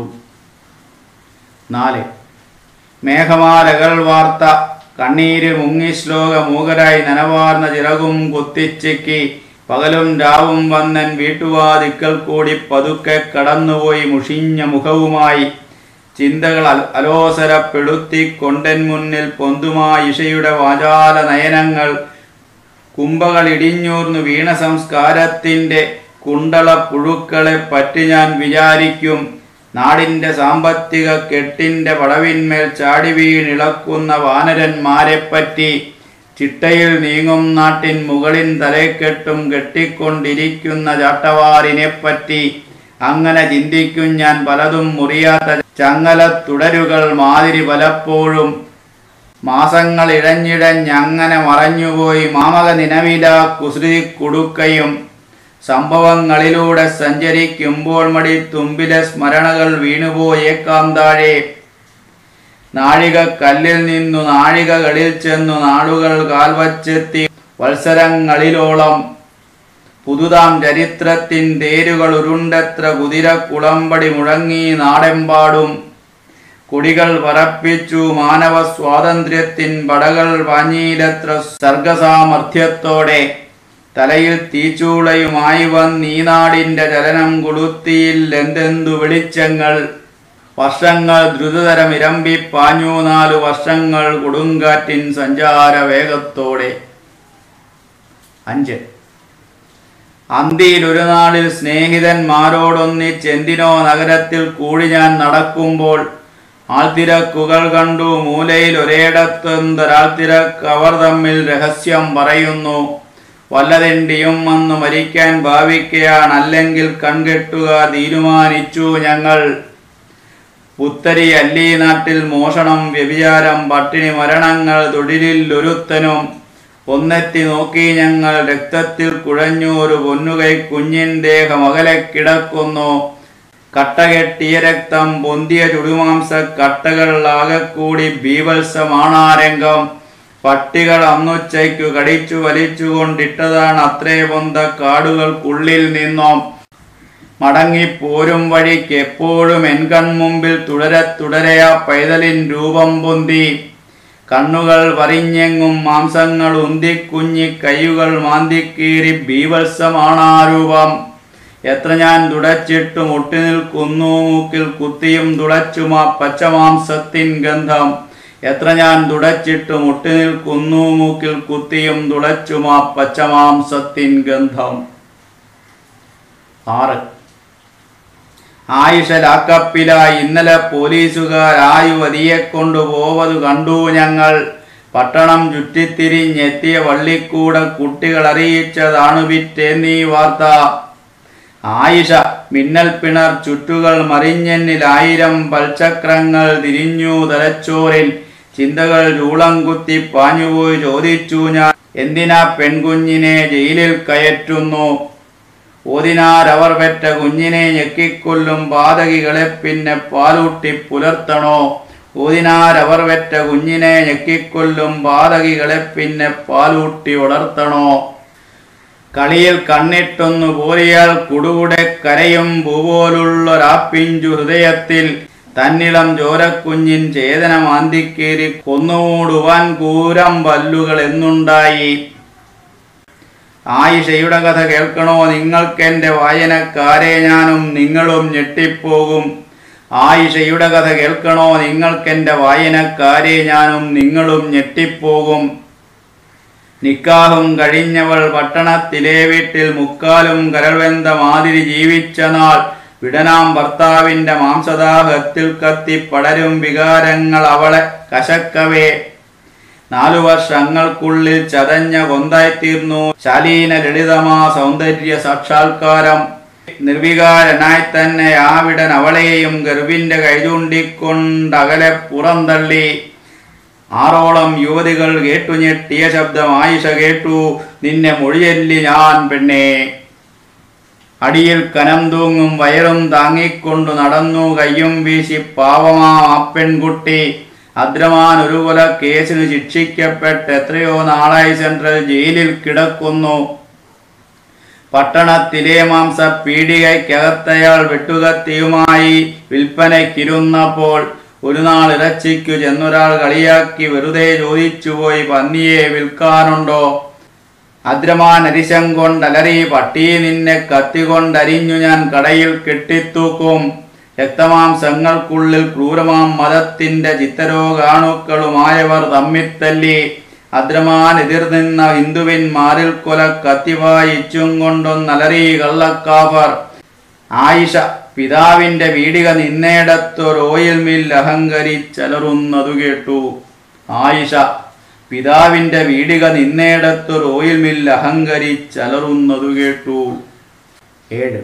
നാല് മേഘമാലകൾ വാർത്ത കണ്ണീര് മുങ്ങി ശ്ലോക മൂകരായി നനവാർന്ന ചിറകും കൊത്തിച്ചിക്കി പകലും രാവും വന്നൻ വീട്ടുവാതിക്കൽ കൂടി പതുക്കെ കടന്നുപോയി മുഷിഞ്ഞ മുഖവുമായി ചിന്തകൾ അല- അലോസരപ്പെടുത്തി കൊണ്ടൻ മുന്നിൽ പൊന്തുമായി ഇഷയുടെ വാചാല നയനങ്ങൾ കുംഭകൾ ഇടിഞ്ഞൂർന്നു വീണ സംസ്കാരത്തിന്റെ കുണ്ടള പുഴുക്കളെ പറ്റി ഞാൻ വിചാരിക്കും നാടിന്റെ സാമ്പത്തിക കെട്ടിന്റെ പടവിന്മേൽ ചാടി വീണിളക്കുന്ന വാനരന്മാരെപ്പറ്റി ചിട്ടയിൽ നീങ്ങും നാട്ടിൻ മുകളിൻ തലക്കെട്ടും കെട്ടിക്കൊണ്ടിരിക്കുന്ന ചാട്ടവാറിനെപ്പറ്റി അങ്ങനെ ചിന്തിക്കും ഞാൻ പലതും മുറിയാത്ത ചങ്ങല തുടരുകൾ മാതിരി പലപ്പോഴും മാസങ്ങൾ ഇഴഞ്ഞിഴഞ്ഞങ്ങനെ മറഞ്ഞുപോയി മാമക നിലവില കുസൃതി കുടുക്കയും സംഭവങ്ങളിലൂടെ സഞ്ചരിക്കുമ്പോൾ മടി തുമ്പിലെ സ്മരണകൾ വീണുപോയേക്കാം താഴെ നാഴിക കല്ലിൽ നിന്നു നാഴികകളിൽ ചെന്നു നാടുകൾ കാൽവച്ചെത്തി വത്സരങ്ങളിലോളം പുതുതാം ചരിത്രത്തിൻ തേരുകൾ ഉരുണ്ടെത്ര കുതിര കുളമ്പടി മുഴങ്ങി നാടെമ്പാടും കൊടികൾ പറപ്പിച്ചു മാനവ സ്വാതന്ത്ര്യത്തിൻ പടകൾ വാഞ്ഞീലത്ര സർഗസാമർഥ്യത്തോടെ തലയിൽ തീച്ചൂളയുമായി വന്നീ നാടിന്റെ ചലനം കൊളുത്തിയിൽ എന്തെന്തു വെളിച്ചങ്ങൾ വർഷങ്ങൾ ദ്രുതതരം ഇരമ്പി പാഞ്ഞു നാലു വർഷങ്ങൾ കൊടുങ്കാറ്റിൻ സഞ്ചാര വേഗത്തോടെ അഞ്ച് അന്തിയിൽ ഒരു നാളിൽ സ്നേഹിതന്മാരോടൊന്നിച്ചെന്തിനോ നഗരത്തിൽ കൂടി ഞാൻ നടക്കുമ്പോൾ ആൾത്തിരക്കുകൾ കണ്ടു മൂലയിൽ ഒരേടത്തൊരാൾത്തിരക്ക് അവർ തമ്മിൽ രഹസ്യം പറയുന്നു വല്ലതെണ്ടിയും വന്നു മരിക്കാൻ ഭാവിക്കുകയാണ് അല്ലെങ്കിൽ കൺകെട്ടുക തീരുമാനിച്ചു ഞങ്ങൾ പുത്തരി അല്ലി നാട്ടിൽ മോഷണം വ്യഭിചാരം പട്ടിണി മരണങ്ങൾ തൊഴിലിൽ ഒരുത്തനും ഒന്നെത്തി നോക്കി ഞങ്ങൾ രക്തത്തിൽ കുഴഞ്ഞു ഒരു പൊന്നുകൈ കുഞ്ഞിൻ ദേഹം അകലെ കിടക്കുന്നു കട്ടകെട്ടിയ രക്തം പൊന്തിയ ചുടുമാംസ കട്ടകൾ ആകെക്കൂടി ബീഭത്സമാണാരംഗം പട്ടികൾ അന്നുച്ചയ്ക്കു കടിച്ചു വലിച്ചുകൊണ്ടിട്ടതാണ് അത്രേ പൊന്ത കാടുകൾക്കുള്ളിൽ നിന്നും മടങ്ങിപ്പോരും വഴിക്ക് എപ്പോഴും എൻ കൺമുമ്പിൽ തുടരെ തുടരെയാ പൈതലിൻ രൂപം പൊന്തി കണ്ണുകൾ വരിഞ്ഞെങ്ങും മാംസങ്ങൾ ഉന്തിക്കുഞ്ഞി കൈകൾ മാന്തിക്കീറി ബീവത്സമാണാ രൂപം എത്ര ഞാൻ തുടച്ചിട്ടു മുട്ടി നിൽക്കുന്നു മൂക്കിൽ കുത്തിയും തുടച്ചുമാ പച്ചമാംസത്തിൻ ഗന്ധം എത്ര ഞാൻ തുടച്ചിട്ടു മുട്ടി നിൽക്കുന്നു മൂക്കിൽ കുത്തിയും തുടച്ചുമാ പച്ചമാംസത്തിൻ ഗന്ധം ആറ് ആയിഷ ലാക്കപ്പിലായി ഇന്നലെ പോലീസുകാർ ആ യുവതിയെ കൊണ്ടുപോവതു കണ്ടു ഞങ്ങൾ പട്ടണം ചുറ്റിത്തിരിഞ്ഞെത്തിയ വള്ളിക്കൂട കുട്ടികൾ അറിയിച്ചതാണ് പിറ്റേന്നീ വാർത്ത ആയിഷ മിന്നൽ പിണർ ചുറ്റുകൾ മറിഞ്ഞെന്നിൽ ആയിരം പൽചക്രങ്ങൾ തിരിഞ്ഞു തലച്ചോറിൽ ചിന്തകൾ ചൂളം കുത്തി പാഞ്ഞുപോയി ചോദിച്ചു ഞാൻ എന്തിനാ പെൺകുഞ്ഞിനെ ജയിലിൽ കയറ്റുന്നു ഓതിനാരവർ പെറ്റ കുഞ്ഞിനെ ഞെക്കിക്കൊല്ലും പാതകികളെ പിന്നെ പാലൂട്ടി പുലർത്തണോ ഓതിനാരവർ പെറ്റ കുഞ്ഞിനെ ഞെക്കിക്കൊല്ലും പാതകികളെ പിന്നെ പാലൂട്ടി വളർത്തണോ കളിയിൽ കണ്ണിട്ടൊന്നു പോരിയാൽ കുടുകുടെ കരയും പൂപോലുള്ളൊരാപ്പിഞ്ചു ഹൃദയത്തിൽ തന്നിളം ചോരക്കുഞ്ഞിൻ ചേതന മാന്തിക്കേറി കൊന്നുകൂടുവാൻ കൂരം പല്ലുകൾ എന്നുണ്ടായി ആയിഷയുടെ കഥ കേൾക്കണോ നിങ്ങൾക്കെന്റെ വായനക്കാരെ ഞാനും നിങ്ങളും ഞെട്ടിപ്പോകും ആയിഷയുടെ കഥ കേൾക്കണോ നിങ്ങൾക്കെന്റെ വായനക്കാരെ ഞാനും നിങ്ങളും ഞെട്ടിപ്പോകും നിക്കാഹും കഴിഞ്ഞവൾ പട്ടണത്തിലെ വീട്ടിൽ മുക്കാലും കരൾവെന്ത മാതിരി ജീവിച്ച നാൾ വിടനാം ഭർത്താവിന്റെ മാംസദാഹത്തിൽ കത്തി പടരും വികാരങ്ങൾ അവളെ കശക്കവേ നാലു വർഷങ്ങൾക്കുള്ളിൽ ചതഞ്ഞ കൊന്തായിത്തീർന്നു ശാലീന ലളിതമാ സൗന്ദര്യ സാക്ഷാത്കാരം നിർവികാരനായി തന്നെ ആവിടൻ അവളെയും ഗർഭിന്റെ കൈചൂണ്ടിക്കൊണ്ടകലെ പുറന്തള്ളി ആറോളം യുവതികൾ കേട്ടു ഞെട്ടിയ ശബ്ദം ആയിഷ കേട്ടു നിന്നെ മൊഴിയല്ലി ഞാൻ പെണ്ണേ അടിയിൽ കനം തൂങ്ങും വയറും താങ്ങിക്കൊണ്ടു നടന്നു കയ്യും വീശി പാവമാ ആ പെൺകുട്ടി അദ്രമാൻ ഒരു കൊല കേസിന് ശിക്ഷിക്കപ്പെട്ട് എത്രയോ നാളായി സെൻട്രൽ ജയിലിൽ കിടക്കുന്നു പട്ടണത്തിലെ മാംസ പീടികയ്ക്കകത്തയാൾ വെട്ടുകത്തിയുമായി വിൽപ്പനയ്ക്കിരുന്നപ്പോൾ ഒരു നാൾ ഇറച്ചിക്കു ചെന്നൊരാൾ കളിയാക്കി വെറുതെ ചോദിച്ചുപോയി പന്നിയെ വിൽക്കാനുണ്ടോ അദ്രമാൻ അരിശം കൊണ്ടലറി പട്ടി നിന്നെ കത്തികൊണ്ടരിഞ്ഞു ഞാൻ കടയിൽ കെട്ടിത്തൂക്കും രക്തമാംസങ്ങൾക്കുള്ളിൽ ക്രൂരമാം മതത്തിന്റെ ചിത്തരോഗാണുക്കളുമായവർ തമ്മിൽ തല്ലി അദ്രമാൻ എതിർനിന്ന ഹിന്ദുവിൻ മാറിൽ കൊല കത്തിവായിച്ചും കൊണ്ടൊന്നലറി കള്ളക്കാഫർ ആയിഷ പിതാവിന്റെ വീടിക നിന്നേടത്തൊരു ഓയിൽ മിൽ അഹങ്കരിച്ചലറുന്നതു കേട്ടു ആയിഷ പിതാവിന്റെ വീടിക നിന്നേടത്തൊരു ഓയിൽ മിൽ അഹങ്കരിച്ചലറുന്നതു കേട്ടു ഏഴ്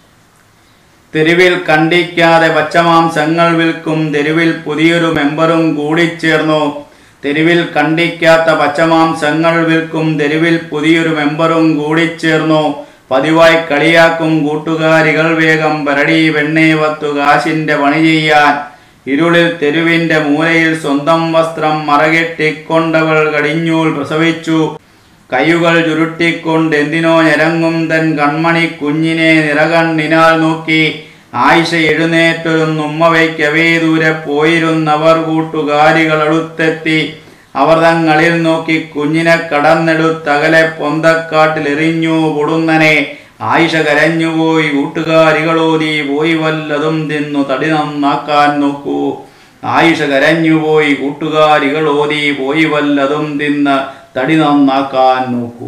തെരുവിൽ കണ്ടിക്കാതെ പച്ചമാംസങ്ങൾ വിൽക്കും തെരുവിൽ പുതിയൊരു മെമ്പറും കൂടിച്ചേർന്നു തെരുവിൽ കണ്ടിക്കാത്ത പച്ചമാംസങ്ങൾ വിൽക്കും തെരുവിൽ പുതിയൊരു മെമ്പറും കൂടിച്ചേർന്നു പതിവായി കളിയാക്കും കൂട്ടുകാരികൾ വേഗം പരടി വെണ്ണേവത്തു കാശിന്റെ പണി ചെയ്യാൻ ഇരുളിൽ തെരുവിന്റെ മൂലയിൽ സ്വന്തം വസ്ത്രം മറകെട്ടിക്കൊണ്ടവൾ കടിഞ്ഞൂൽ പ്രസവിച്ചു കൈകൾ ചുരുട്ടിക്കൊണ്ട് എന്തിനോ ഞരങ്ങും തൻ കൺമണി കുഞ്ഞിനെ നിറകണ്ണിനാൽ നോക്കി ആയിഷ എഴുന്നേറ്റൊരു ഉമ്മവയ്ക്കവേ ദൂരെ പോയിരുന്നവർ കൂട്ടുകാരികൾ അടുത്തെത്തി അവർ തങ്ങളിൽ നോക്കി കുഞ്ഞിനെ കടന്നെടുത്തകലെ പൊന്തക്കാട്ടിൽ എറിഞ്ഞു പൊടുന്നനെ ആയിഷ കരഞ്ഞുപോയി കൂട്ടുകാരികളോതി പോയി വല്ലതും തിന്നു തടി നന്നാക്കാൻ നോക്കൂ ആയിഷ കരഞ്ഞുപോയി കൂട്ടുകാരികൾ ഓതി പോയി വല്ലതും തിന്ന് തടി നന്നാക്കാൻ നോക്കൂ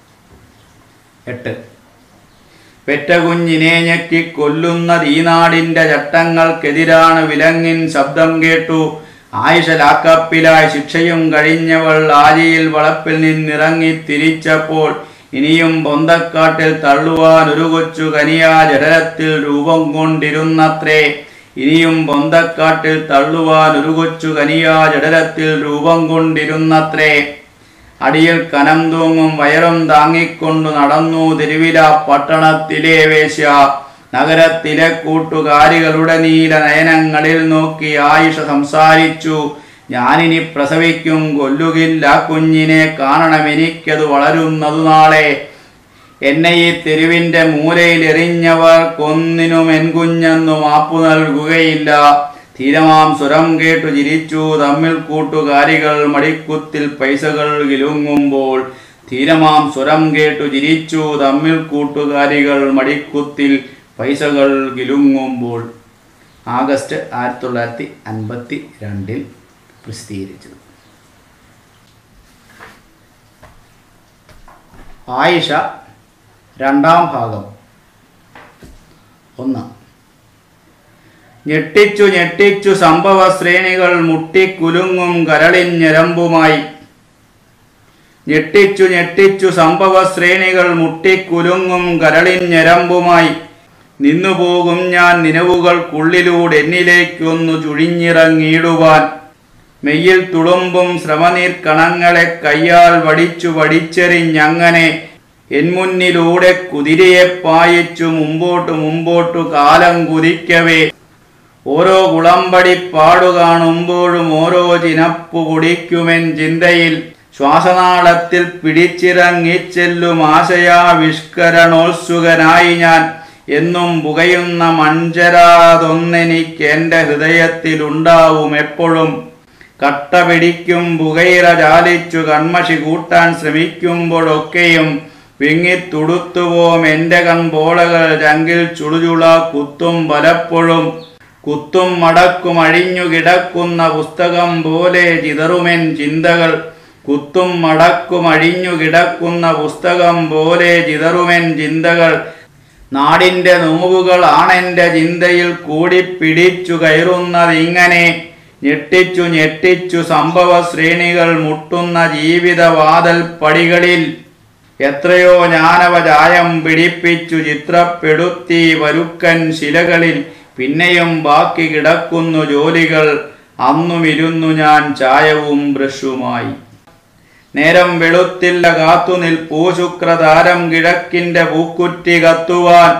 എട്ട് പെറ്റ കുഞ്ഞിനെ ഞെക്കി കൊല്ലുന്നത് ഈ നാടിന്റെ ചട്ടങ്ങൾക്കെതിരാണ് വിലങ്ങിൻ ശബ്ദം കേട്ടു ആയിഷ ലാക്കപ്പിലായി ശിക്ഷയും കഴിഞ്ഞവൾ ആജിയിൽ വളപ്പിൽ നിന്നിറങ്ങി തിരിച്ചപ്പോൾ ഇനിയും പൊന്തക്കാട്ടിൽ തള്ളുവാൻ ഒരു കൊച്ചു കനിയാ ജഠരത്തിൽ രൂപം കൊണ്ടിരുന്നത്രേ ഇനിയും പൊന്തക്കാട്ടിൽ തള്ളുവാൻ ഒരു കൊച്ചു കനിയാ ജഠരത്തിൽ രൂപം കൊണ്ടിരുന്നത്രേ അടിയിൽ കനം തൂങ്ങും വയറും താങ്ങിക്കൊണ്ടു നടന്നു തിരുവില പട്ടണത്തിലെ വേശ്യ നഗരത്തിലെ കൂട്ടുകാരികളുടെ നീല നയനങ്ങളിൽ നോക്കി ആയിഷ സംസാരിച്ചു ഞാനിനി പ്രസവിക്കും കൊല്ലുകില്ല കുഞ്ഞിനെ കാണണം എനിക്കത് വളരുന്നതു നാളെ എന്നെ ഈ തെരുവിന്റെ മൂലയിൽ എറിഞ്ഞവർ കൊന്നിനും എൻകുഞ്ഞെന്നു മാപ്പു നൽകുകയില്ല ധീരമാം സ്വരം കേട്ടു ചിരിച്ചു തമ്മിൽ കൂട്ടുകാരികൾ മടിക്കുത്തിൽ പൈസകൾ കിലുങ്ങുമ്പോൾ ധീരമാം സ്വരം കേട്ടു ചിരിച്ചു തമ്മിൽ കൂട്ടുകാരികൾ മടിക്കുത്തിൽ പൈസകൾ കിലുങ്ങുമ്പോൾ ആഗസ്റ്റ് ആയിരത്തി തൊള്ളായിരത്തി അൻപത്തി രണ്ടിൽ പ്രസിദ്ധീകരിച്ചത് ആയിഷ രണ്ടാം ഭാഗം ഒന്ന് ഞെട്ടിച്ചു ഞെട്ടിച്ചു സംഭവ ശ്രേണികൾ മുട്ടിക്കുലുങ്ങും കരളിൻ ഞരമ്പുമായി ഞെട്ടിച്ചു ഞെട്ടിച്ചു സംഭവ ശ്രേണികൾ മുട്ടിക്കുലുങ്ങും കരളിൻ ഞരമ്പുമായി നിന്നുപോകും ഞാൻ നിലവുകൾക്കുള്ളിലൂടെ എന്നിലേക്കൊന്നു ചുഴിഞ്ഞിറങ്ങിയിടുവാൻ മെയ്യിൽ തുളുമ്പും ശ്രമനീർ കണങ്ങളെ കയ്യാൽ വടിച്ചു വടിച്ചെറിഞ്ഞങ്ങനെ എൻ മുന്നിലൂടെ കുതിരയെ പായിച്ചു മുമ്പോട്ടു മുമ്പോട്ടു കാലം കുതിക്കവേ ഓരോ കുളമ്പടി പാടു കാണുമ്പോഴും ഓരോ ചിനപ്പു കുടിക്കുമെൻ ചിന്തയിൽ ശ്വാസനാളത്തിൽ പിടിച്ചിറങ്ങിച്ചെല്ലും ആശയാവിഷ്കരണോത്സുകനായി ഞാൻ എന്നും പുകയുന്ന മഞ്ചരാതൊന്നെനിക്ക് എൻ്റെ ഹൃദയത്തിലുണ്ടാവും എപ്പോഴും കട്ട പിടിക്കും പുകയിറ ചാലിച്ചു കൺമഷി കൂട്ടാൻ ശ്രമിക്കുമ്പോഴൊക്കെയും വിങ്ങിത്തുടുത്തുപോം എൻ്റെ കൺപോളകൾ ചങ്കിൽ ചുളുചുള കുത്തും പലപ്പോഴും കുത്തും മടക്കും അഴിഞ്ഞു കിടക്കുന്ന പുസ്തകം പോലെ ചിതറുമെൻ ചിന്തകൾ കുത്തും മടക്കും അഴിഞ്ഞു കിടക്കുന്ന പുസ്തകം പോലെ ചിതറുമെൻ ചിന്തകൾ നാടിന്റെ നോവുകളാണെന്റെ ചിന്തയിൽ കൂടി പിടിച്ചു കയറുന്നതിങ്ങനെ ഞെട്ടിച്ചു ഞെട്ടിച്ചു സംഭവ ശ്രേണികൾ മുട്ടുന്ന ജീവിതവാതൽ പടികളിൽ എത്രയോ ഞാനവ ചായം പിടിപ്പിച്ചു ചിത്രപ്പെടുത്തി വരുക്കൻ ശിലകളിൽ പിന്നെയും ബാക്കി കിടക്കുന്നു ജോലികൾ അന്നും ഇരുന്നു ഞാൻ ചായവും ബ്രഷുമായി നേരം വെളുത്തില്ല കാത്തു നിൽപ്പൂ ശുക്രതാരം കിഴക്കിന്റെ പൂക്കുറ്റി കത്തുവാൻ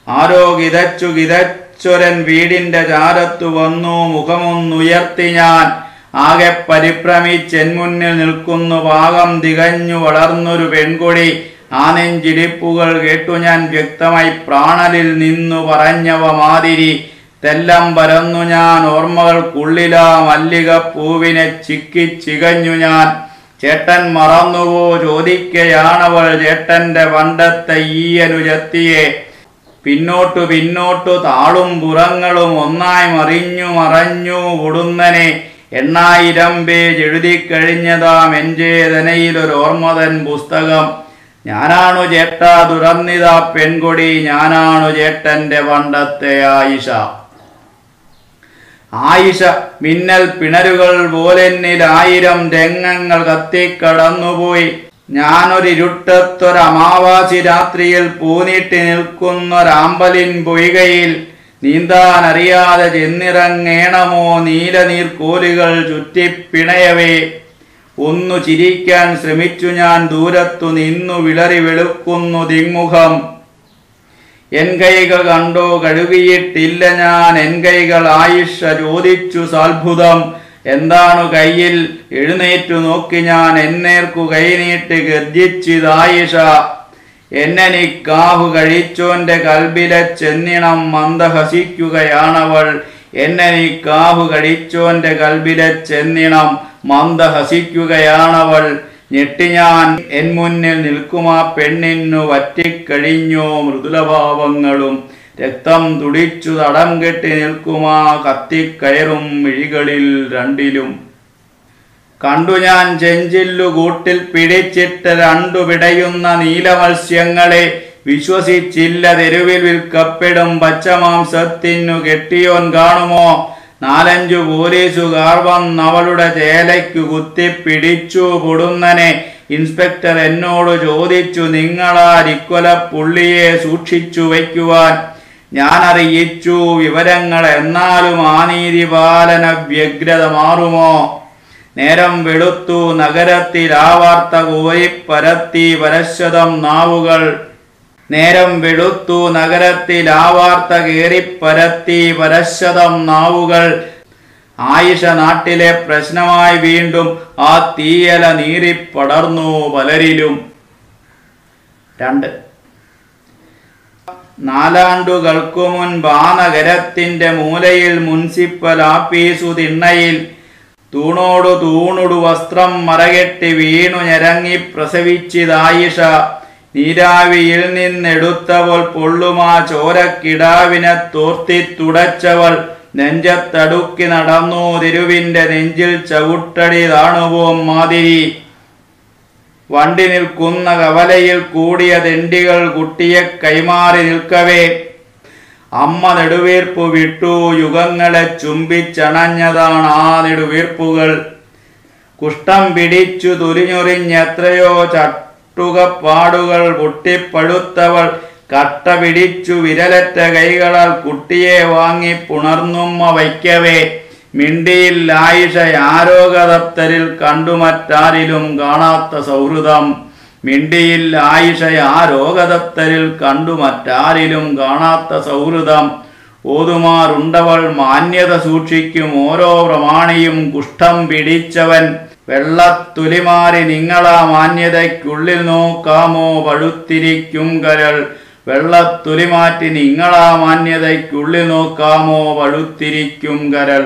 ആരോ കിതച്ചു കിതച്ചൊരൻ വീടിന്റെ ചാരത്തു വന്നു മുഖമൊന്നുയർത്തി ഞാൻ ആകെ പരിഭ്രമിച്ചെൻ മുന്നിൽ നിൽക്കുന്നു പാകം തികഞ്ഞു വളർന്നൊരു പെൺകൊടി ആ നെഞ്ചിടിപ്പുകൾ കേട്ടു ഞാൻ വ്യക്തമായി പ്രാണലിൽ നിന്നു പറഞ്ഞവ മാതിരി തെല്ലം പരന്നു ഞാൻ ഓർമ്മകൾക്കുള്ളിലാ മല്ലിക പൂവിനെ ചിക്കി ചികഞ്ഞു ഞാൻ ചേട്ടൻ മറന്നുവോ ചോദിക്കയാണവൾ ചേട്ടന്റെ പണ്ടത്തെ ഈയനുജത്തിയെ പിന്നോട്ടു പിന്നോട്ടു താളും പുറങ്ങളും ഒന്നായി മറിഞ്ഞു മറഞ്ഞു കൊടുന്നനെ എണ്ണായിരം പേജ് എഴുതിക്കഴിഞ്ഞതാം എഞ്ചേതനയിലൊരു ഓർമ്മതൻ പുസ്തകം ഞാനാണു ചേട്ടാ തുറന്നിതാ പെൺകൊടി ഞാനാണു ചേട്ടന്റെ പണ്ടത്തെ ആയിഷ ആയിഷ മിന്നൽ പിണരുകൾ പോലെന്നിൽ ആയിരം രംഗങ്ങൾ കത്തിക്കടന്നുപോയി ഞാനൊരിരുട്ടത്തൊരമാവാസി രാത്രിയിൽ പൂനീട്ടി നിൽക്കുന്നൊരാമ്പലിൻ പൊയ്കയിൽ നീന്താനറിയാതെ ചെന്നിറങ്ങേണമോ നീലനീർക്കോലുകൾ ചുറ്റിപ്പിണയവേ ഒന്നു ചിരിക്കാൻ ശ്രമിച്ചു ഞാൻ ദൂരത്തു നിന്നു വിളറി വെളുക്കുന്നു ദിങ്മുഖം എൻ കൈകൾ കണ്ടോ കഴുകിയിട്ടില്ല ഞാൻ എൻ കൈകൾ ആയിഷ ചോദിച്ചു സാത്ഭുതം എന്താണ് കയ്യിൽ എഴുന്നേറ്റു നോക്കി ഞാൻ എന്നേർക്കു കൈനീട്ടി ഗർജിച്ചിതായിഷ എന്നെ നിക്കാഹു കഴിച്ചോന്റെ കൽബിലെ ചെന്നിണം മന്ദഹസിക്കുകയാണവൾ എന്നെ നിക്കാഹു കഴിച്ചോന്റെ കൽബിലെ ചെന്നിണം മന്ദഹസിക്കുകയാണവൾ ഞെട്ടി ഞാൻ എൻ മുന്നിൽ നിൽക്കുമാ പെണ്ണിന്നു വറ്റിക്കഴിഞ്ഞോ മൃദുലഭാവങ്ങളും രക്തം തുടിച്ചു തടം കെട്ടി നിൽക്കുമാ കത്തിക്കയറും മിഴികളിൽ രണ്ടിലും കണ്ടു ഞാൻ ചെഞ്ചില്ലു കൂട്ടിൽ പിടിച്ചിട്ട് രണ്ടു പിടയുന്ന നീലമത്സ്യങ്ങളെ വിശ്വസിച്ചില്ല തെരുവിൽ വിൽക്കപ്പെടും പച്ചമാംസത്തിനു കെട്ടിയോൻ കാണുമോ നാലഞ്ചു പോലീസുകാർ വന്നവളുടെ ചേലയ്ക്കു കുത്തിപ്പിടിച്ചു പൊടുന്നനെ ഇൻസ്പെക്ടർ എന്നോട് ചോദിച്ചു നിങ്ങളാരിക്കൊല പുള്ളിയെ സൂക്ഷിച്ചു വയ്ക്കുവാൻ ഞാൻ അറിയിച്ചു വിവരങ്ങൾ എന്നാലും ആ നീതിപാലന വ്യഗ്രത മാറുമോ നേരം വെളുത്തു നഗരത്തിൽ ആ വാർത്ത കോരിപ്പരത്തി പരശ്വതം നാവുകൾ നേരം വെളുത്തു നഗരത്തിൽ ആ വാർത്ത കേറിപ്പരത്തി പരശ്വതം നാവുകൾ ആയിഷ നാട്ടിലെ പ്രശ്നമായി വീണ്ടും ആ തീയല നീറിപ്പടർന്നു പലരിലും രണ്ട് നാലാണ്ടുകൾക്കു മുൻപ് ആ നഗരത്തിന്റെ മൂലയിൽ മുനിസിപ്പൽ ആപ്പീസു തിണ്ണയിൽ തൂണോടു തൂണുടു വസ്ത്രം മറകെട്ടി വീണു ഞരങ്ങി പ്രസവിച്ചിതായിഷ നീരാവിയിൽ നിന്നെടുത്തവൾ പൊള്ളുമാ ചോരക്കിടാവിനെ തോർത്തി തുടച്ചവൾ നെഞ്ചത്തടുക്കി നടന്നു തിരുവിന്റെ നെഞ്ചിൽ ചവിട്ടടി താണുപോം മാതിരി വണ്ടി നിൽക്കുന്ന കവലയിൽ കൂടിയ തെണ്ടികൾ കുട്ടിയെ കൈമാറി നിൽക്കവേ അമ്മ നെടുവീർപ്പു വിട്ടു യുഗങ്ങളെ ചുംബിച്ചണഞ്ഞതാണ് ആ നെടുവീർപ്പുകൾ കുഷ്ഠം പിടിച്ചു തുലിഞ്ഞുറിഞ്ഞെത്രയോ ചട്ടുകപ്പാടുകൾ പൊട്ടിപ്പഴുത്തവൾ കട്ട പിടിച്ചു വിരലറ്റ കൈകളാൽ കുട്ടിയെ വാങ്ങി പുണർന്നുമ്മ വയ്ക്കവേ മിണ്ടിയിൽ ആയിഷ ആരോഗതപ്തരിൽ കണ്ടു മറ്റാരിലും കാണാത്ത സൗഹൃദം മിണ്ടിയിൽ ആയിഷ ആ രോഗദപ്തരിൽ കണ്ടു മറ്റാരിലും കാണാത്ത സൗഹൃദം ഓതുമാറുണ്ടവൾ മാന്യത സൂക്ഷിക്കും ഓരോ പ്രമാണിയും കുഷ്ഠം പിടിച്ചവൻ വെള്ളത്തുലിമാരി നിങ്ങളാ മാന്യതയ്ക്കുള്ളിൽ നോക്കാമോ പഴുത്തിരിക്കും കരൾ വെള്ളത്തുലിമാറ്റി നിങ്ങളാ മാന്യതയ്ക്കുള്ളിൽ നോക്കാമോ പഴുത്തിരിക്കും കരൾ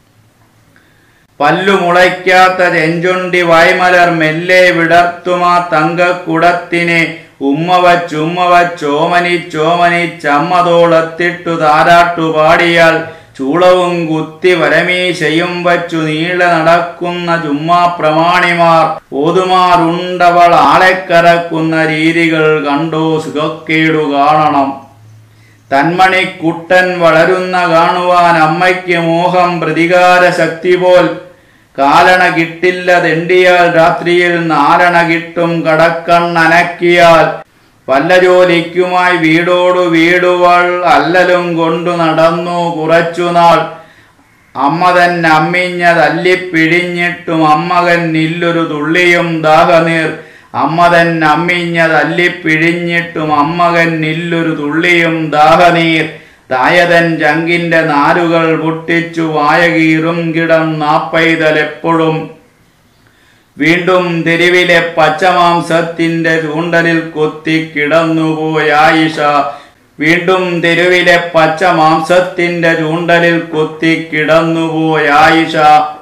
പല്ലു മുളയ്ക്കാത്ത ചെഞ്ചുണ്ടി വായ്മലർ മെല്ലെ വിടർത്തുമാ തങ്കക്കുടത്തിനെ ഉമ്മ വച്ചുമ്മ വച്ചോമനി ചോമനി ചമ്മതോളത്തിട്ടു താരാട്ടു പാടിയാൽ ചൂളവും കുത്തി വരമീശയും വച്ചു നീള നടക്കുന്ന ചുമ്മാ പ്രമാണിമാർ ഓതുമാറുണ്ടവൾ ആളെ കറക്കുന്ന രീതികൾ കണ്ടോ സുഖക്കേടു കാണണം തന്മണിക്കുട്ടൻ വളരുന്ന കാണുവാൻ അമ്മയ്ക്ക് മോഹം പ്രതികാര ശക്തി പോൽ കാലണ കിട്ടില്ല തെണ്ടിയാൽ രാത്രിയിൽ നാലണ കിട്ടും കടക്കണ്ണനക്കിയാൽ വല്ല ജോലിക്കുമായി വീടോടു വീടുവൾ അല്ലലും കൊണ്ടു നടന്നു കുറച്ചുനാൾ അമ്മ തന്നെ അമ്മിഞ്ഞ തല്ലിപ്പിഴിഞ്ഞിട്ടും അമ്മകൻ ഇല്ലൊരു തുള്ളിയും ദാഹനീർ അമ്മതൻ അമ്മിഞ്ഞ തല്ലിപ്പിഴിഞ്ഞിട്ടും അമ്മകൻ ഇല്ലൊരു തുള്ളിയും ദാഹനീർ തായതൻ ചങ്കിന്റെ നാരുകൾ പൊട്ടിച്ചു വായകീറും കിടം നാപ്പൈതലെപ്പോഴും വീണ്ടും തെരുവിലെ പച്ചമാംസത്തിന്റെ ചൂണ്ടലിൽ കൊത്തി കിടന്നുപോയ ആയിഷ വീണ്ടും തെരുവിലെ പച്ചമാംസത്തിന്റെ ചൂണ്ടലിൽ കൊത്തി കിടന്നുപോയ ആയിഷ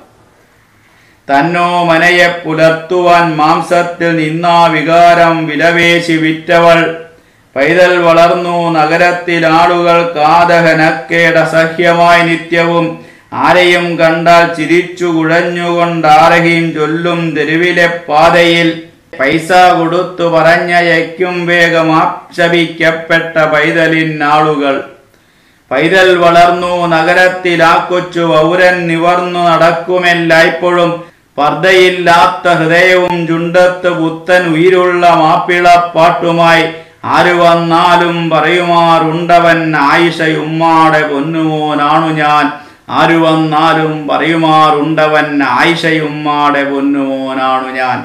തന്നോ മനയെ പുലർത്തുവാൻ മാംസത്തിൽ നിന്നാ വികാരം വിലവേശി വിറ്റവൾ പൈതൽ വളർന്നു നഗരത്തിൽ ആളുകൾ കാതഹനക്കേട സഹ്യമായി നിത്യവും ആരെയും കണ്ടാൽ ചിരിച്ചു കുഴഞ്ഞുകൊണ്ടാരഹിയും ചൊല്ലും തെരുവിലെ പാതയിൽ പൈസ കൊടുത്തു പറഞ്ഞയക്കും വേഗം ആക്ഷപിക്കപ്പെട്ട പൈതലിൻ ആളുകൾ പൈതൽ വളർന്നു നഗരത്തിൽ ആ കൊച്ചു പൗരൻ നിവർന്നു നടക്കുമെല്ലായ്പ്പോഴും പർദ്ദയില്ലാത്ത ഹൃദയവും ചുണ്ടത്ത് പുത്തൻ ഉயிருള്ള മാപ്പിളപ്പാട്ടുമായി ആരു വന്നാലും പറയുമാറുണ്ടവൻ ആയിഷയുമ്മാടെ പൊന്നുമോനാണു ഞാൻ ആരു വന്നാലും പറയുമാറുണ്ടവൻ ആയിഷയുമ്മാടെ പൊന്നുമോനാണു ഞാൻ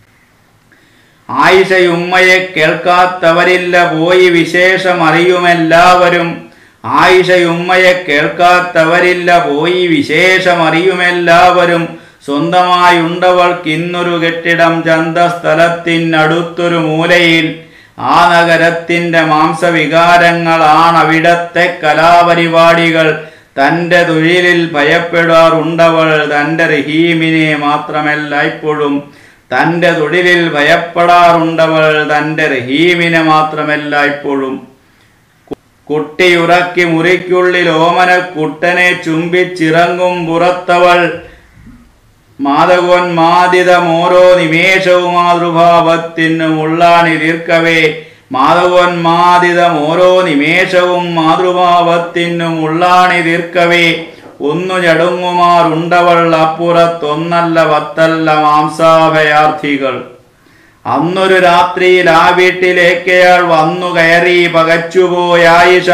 ആയിഷയുമ്മയെ കേൾക്കാത്തവരില്ല പോയി വിശേഷം അറിയുമെല്ലാവരും ആയിഷയുമ്മയെ കേൾക്കാത്തവരില്ല പോയി വിശേഷം അറിയുമെല്ലാവരും സ്വന്തമായുണ്ടവൾക്കിന്നൊരു കെട്ടിടം ചന്തസ്ഥലത്തിനടുത്തൊരു മൂലയിൽ ആ നഗരത്തിന്റെ മാംസവികാരങ്ങളാണ് അവിടത്തെ കലാപരിപാടികൾ തന്റെ തൊഴിലിൽ ഭയപ്പെടാറുണ്ടവൾ തന്റെ റഹീമിനെ മാത്രമല്ല ഇപ്പോഴും തന്റെ തൊഴിലിൽ ഭയപ്പെടാറുണ്ടവൾ തന്റെ റഹീമിനെ മാത്രമല്ല ഇപ്പോഴും കുട്ടിയുറക്കി മുറിക്കുള്ളിൽ ഓമന കുട്ടനെ ചുംബിച്ചിറങ്ങും പുറത്തവൾ മാതകോന്മാദിതം ഓരോ നിമേഷവും മാതൃഭാവത്തിന് ഉള്ളാണി തീർക്കവേ മാതകോന്മാദിതം ഓരോ നിമേഷവും മാതൃഭാവത്തിനും ഉള്ളാണി തീർക്കവേ ഒന്നു ചടുങ്ങുമാറുണ്ടവൾ അപ്പുറത്തൊന്നല്ല പത്തല്ല മാംസാഭയാർത്ഥികൾ അന്നൊരു രാത്രിയിൽ ആ വീട്ടിലേക്കയാൾ വന്നു കയറി പകച്ചുപോയായിഷ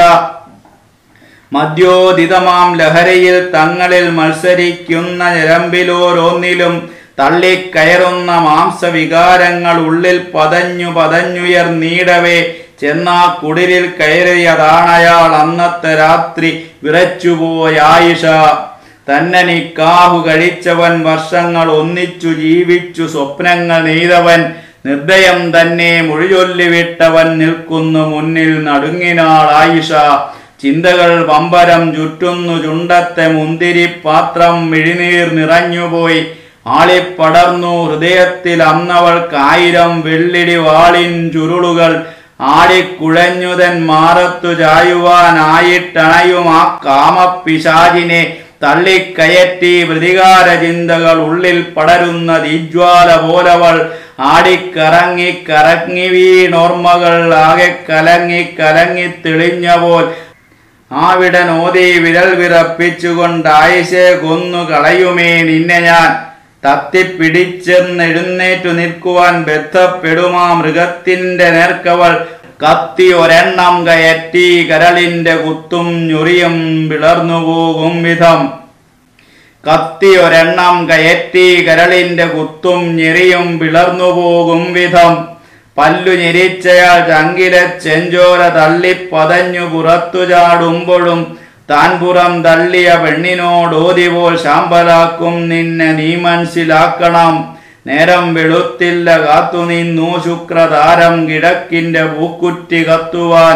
മദ്യോദിതമാം ലഹരിയിൽ തങ്ങളിൽ മത്സരിക്കുന്ന ഞരമ്പിലോരോന്നിലും തള്ളിക്കയറുന്ന മാംസവികാരങ്ങൾ ഉള്ളിൽ പതഞ്ഞു പതഞ്ഞുയർന്നീടവേ ചെന്നാ കുടിലിൽ കയറിയതാണയാൾ അന്നത്തെ രാത്രി വിറച്ചുപോയായിഷ തന്നെ നിക്കാഹു കഴിച്ചവൻ വർഷങ്ങൾ ഒന്നിച്ചു ജീവിച്ചു സ്വപ്നങ്ങൾ നെയ്തവൻ നിർദ്ദയം തന്നെ മൊഴിചൊല്ലിവിട്ടവൻ നിൽക്കുന്നു മുന്നിൽ നടുങ്ങിനാൾ ആയിഷ ചിന്തകൾ പമ്പരം ചുറ്റുന്നു ചുണ്ടത്തെ മുന്തിരി പാത്രം മിഴിനീർ നിറഞ്ഞുപോയി ആളിപ്പടർന്നു ഹൃദയത്തിൽ അന്നവൾക്കായിരം വെള്ളിടി വാളിൻ ചുരുളുകൾ ആടിക്കുഴഞ്ഞുതൻ മാറത്തു ചായുവാനായിട്ടണയും ആ കാമപ്പിശാചിനെ തള്ളിക്കയറ്റി പ്രതികാര ചിന്തകൾ ഉള്ളിൽ പടരുന്ന തീജ്വാല പോലവൾ ആടിക്കറങ്ങി കറങ്ങി വീണോർമ്മകൾ ആകെ കലങ്ങി കലങ്ങി തെളിഞ്ഞ പോൽ ആവിടൻ ഓതി വിരൽ വിറപ്പിച്ചുകൊണ്ട് ആയിഷെ കൊന്നു കളയുമേ നിന്നെ ഞാൻ തത്തിപ്പിടിച്ചെന്നെഴുന്നേറ്റു നിൽക്കുവാൻ ബന്ധപ്പെടുമാ മൃഗത്തിന്റെ നേർക്കവൾ കത്തി ഒരെണ്ണം കയറ്റി കരളിന്റെ കുത്തും ഞൊറിയും പിളർന്നു പോകും വിധം കത്തി ഒരെണ്ണം കയറ്റി കരളിന്റെ കുത്തും ഞെറിയും പിളർന്നു പോകും വിധം പല്ലു ഞെരിച്ചയാൾ ചങ്കിലെ ചെഞ്ചോര തള്ളി പതഞ്ഞു പുറത്തു ചാടുമ്പോഴും താൻ പുറം തള്ളിയ പെണ്ണിനോടോതി പോൽ ശാമ്പലാക്കും നിന്നെ നീ മനസ്സിലാക്കണം നേരം വെളുത്തില്ല കാത്തു നിന്നു ശുക്രതാരം കിഴക്കിന്റെ പൂക്കുറ്റി കത്തുവാൻ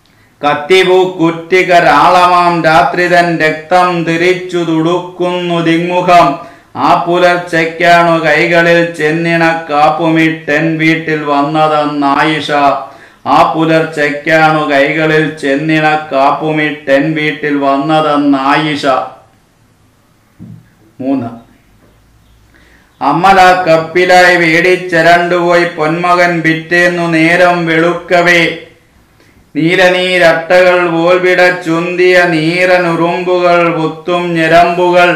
കത്തിപൂക്കുറ്റികരാളമാം രാത്രി തൻ രക്തം തിരിച്ചു തുടുക്കുന്നു ദിങ്മുഖം ആ പുലർച്ചയ്ക്കാണു കൈകളിൽ ചെന്നിണ കാപ്പുമിട്ടെൻ വീട്ടിൽ വന്നതെന്നായിഷ ആ പുലർച്ചയ്ക്കാണു കൈകളിൽ ചെന്നിണ കാപ്പുമിട്ടെൻ വീട്ടിൽ വന്നതെന്നായിഷ മൂന്ന് അമ്മല കപ്പിലായി വേടിച്ചരണ്ടുപോയി പൊന്മകൻ പിറ്റേന്നു നേരം വെളുക്കവേ നീലനീരട്ടകൾ പോൽവിട ചുന്തിയ നീരനുറുമ്പുകൾ പുത്തും ഞരമ്പുകൾ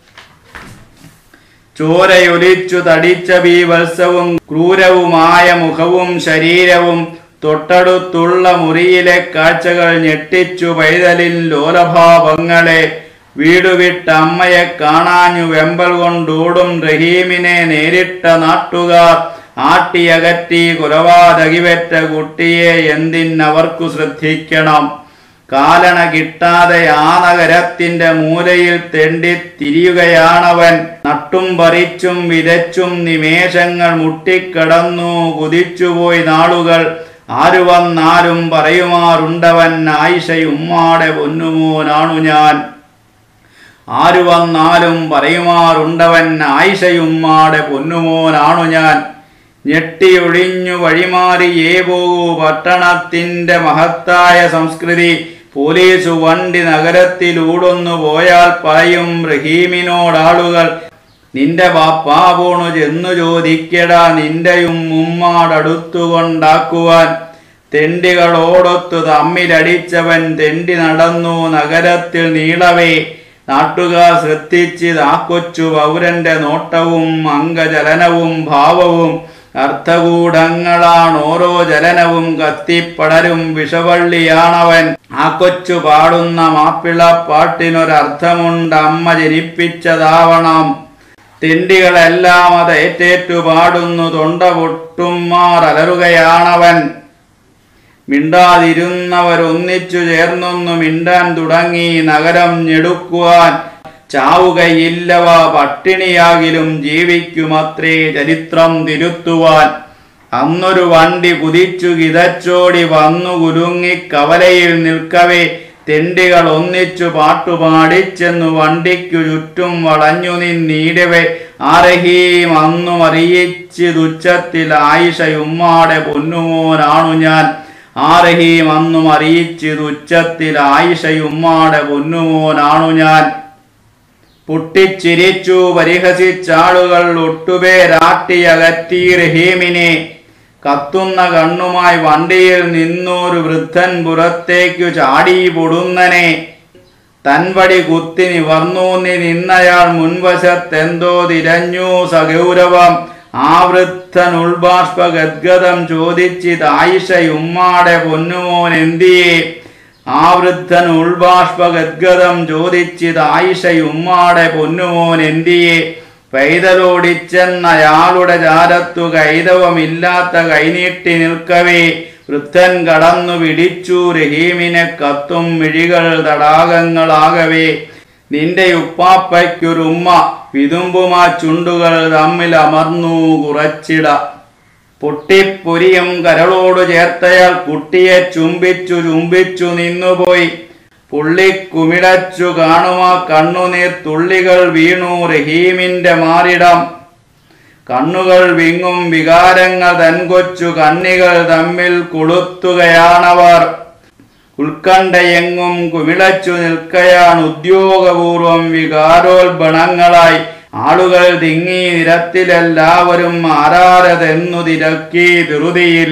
ചോരയൊലിച്ചു തടിച്ച ബീവത്സവും ക്രൂരവുമായ മുഖവും ശരീരവും തൊട്ടടുത്തുള്ള മുറിയിലെ കാഴ്ചകൾ ഞെട്ടിച്ചു പൈതലിൻ ലോലഭാവങ്ങളെ വീടുവിട്ട അമ്മയെ കാണാഞ്ഞു വെമ്പൽ കൊണ്ടോടും റഹീമിനെ നേരിട്ട നാട്ടുകാർ ആട്ടിയകറ്റി കുലവാതകിവെറ്റ കുട്ടിയെ എന്തിനവർക്കു ശ്രദ്ധിക്കണം കാലണ കിട്ടാതെ ആ നഗരത്തിന്റെ മൂലയിൽ തെണ്ടി തിരിയുകയാണവൻ നട്ടും പറിച്ചും വിതച്ചും നിമേഷങ്ങൾ മുട്ടിക്കടന്നു കുതിച്ചുപോയി നാളുകൾ ആരു വന്നാലും പറയുമാറുണ്ടവൻ ആയിഷയുമ്മാടെ പൊന്നുമോനാണു ഞാൻ ആരു വന്നാലും പറയുമാറുണ്ടവൻ ആയിഷയുമ്മാടെ പൊന്നുമോനാണു ഞാൻ ഞെട്ടിയൊഴിഞ്ഞു വഴിമാറിയേ പോകൂ പട്ടണത്തിന്റെ മഹത്തായ സംസ്കൃതി പോലീസു വണ്ടി നഗരത്തിലൂടൊന്നു പോയാൽ പറയും റഹീമിനോടാളുകൾ നിന്റെ ബാപ്പാ പോണു ചെന്നു ചോദിക്കടാ നിന്റെയും ഉമ്മാടടുത്തുകൊണ്ടാക്കുവാൻ തെണ്ടികളോടൊത്തു തമ്മിലടിച്ചവൻ തെണ്ടി നടന്നു നഗരത്തിൽ നീളവേ നാട്ടുകാർ ശ്രദ്ധിച്ച് ആ കൊച്ചു പൗരന്റെ നോട്ടവും അംഗചലനവും ഭാവവും അർത്ഥകൂടങ്ങളാണ് ഓരോ ചലനവും കത്തിപ്പടരും വിഷവള്ളിയാണവൻ ആ കൊച്ചു പാടുന്ന മാപ്പിള പാട്ടിനൊരർത്ഥമുണ്ട് അമ്മ ജനിപ്പിച്ചതാവണം തിണ്ടികളെല്ലാം അത് ഏറ്റേറ്റു പാടുന്നു തൊണ്ട പൊട്ടുമാർ അലറുകയാണവൻ മിണ്ടാതിരുന്നവരൊന്നിച്ചു ചേർന്നൊന്നു മിണ്ടാൻ തുടങ്ങി നഗരം ഞെടുക്കുവാൻ ചാവുകയില്ലവ പട്ടിണിയാകിലും ജീവിക്കുമത്രേ ചരിത്രം തിരുത്തുവാൻ അന്നൊരു വണ്ടി കുതിച്ചു കിതച്ചോടി വന്നു കുലുങ്ങി കവലയിൽ നിൽക്കവേ തെണ്ടികൾ ഒന്നിച്ചു പാട്ടുപാടിച്ചെന്നു വണ്ടിക്കു ചുറ്റും വളഞ്ഞു നിന്നീടവേ ആരഹീം അന്നും അറിയിച്ച് തുച്ഛത്തിൽ ആയിഷയുമ്മാടെ പൊന്നുമോനാണു ഞാൻ ആരഹീം അന്നും അറിയിച്ച് തുച്ഛത്തിൽ ആയിഷയുമ്മാടെ പൊന്നുമോനാണു ഞാൻ പൊട്ടിച്ചിരിച്ചു പരിഹസിച്ചാളുകൾ ഒട്ടുപേരാട്ടിയകറ്റി റഹീമിനെ കത്തുന്ന കണ്ണുമായി വണ്ടിയിൽ നിന്നൊരു വൃദ്ധൻ പുറത്തേക്കു ചാടി പൊടുന്നനെ തൻവടി കുത്തി നിവർന്നൂന്നി നിന്നയാൾ മുൻവശത്തെന്തോ തിരഞ്ഞു സഗൗരവം ആ വൃദ്ധൻ ഉൾബാഷ്പ ഗദ്ഗതം ചോദിച്ചിത് ആയിഷയുമ്മാടെ പൊന്നുമോൻ എന്തിയേ ആ വൃദ്ധൻ ഉൾബാഷ്പ ഗദ്ഗതം ചോദിച്ചിത് ആയിഷയുമ്മാടെ പൊന്നുമോൻ എന്തിയെ പൈതലോടിച്ചെന്നയാളുടെ ചാരത്തു കൈതവമില്ലാത്ത കൈനീട്ടി നിൽക്കവേ വൃദ്ധൻ കടന്നു പിടിച്ചു രഹീമിനെ കത്തും മിഴികൾ തടാകങ്ങളാകവേ നിന്റെ ഉപ്പാപ്പയ്ക്കൊരുമ്മ വിതുമ്പുമാ ചുണ്ടുകൾ തമ്മിൽ അമർന്നു കുറച്ചിട പൊട്ടിപ്പൊരിയും കരളോട് ചേർത്തയാൾ കുട്ടിയെ ചുംബിച്ചു ചുംബിച്ചു നിന്നുപോയി പുള്ളി കുമിളച്ചു കാണുമാ കണ്ണുനീർ തുള്ളികൾ വീണു റഹീമിന്റെ മാറിടം കണ്ണുകൾ വിങ്ങും വികാരങ്ങൾ തൻകൊച്ചു കണ്ണികൾ തമ്മിൽ കൊളുത്തുകയാണവർ ഉത്കണ്ഠയെങ്ങും കുമിളച്ചു നിൽക്കയാണ് ഉദ്യോഗപൂർവം വികാരോത്ബണങ്ങളായി ആളുകൾ തിങ്ങി നിരത്തിലെല്ലാവരും ആരാരതെന്നു തിരക്കി ധൃതിയിൽ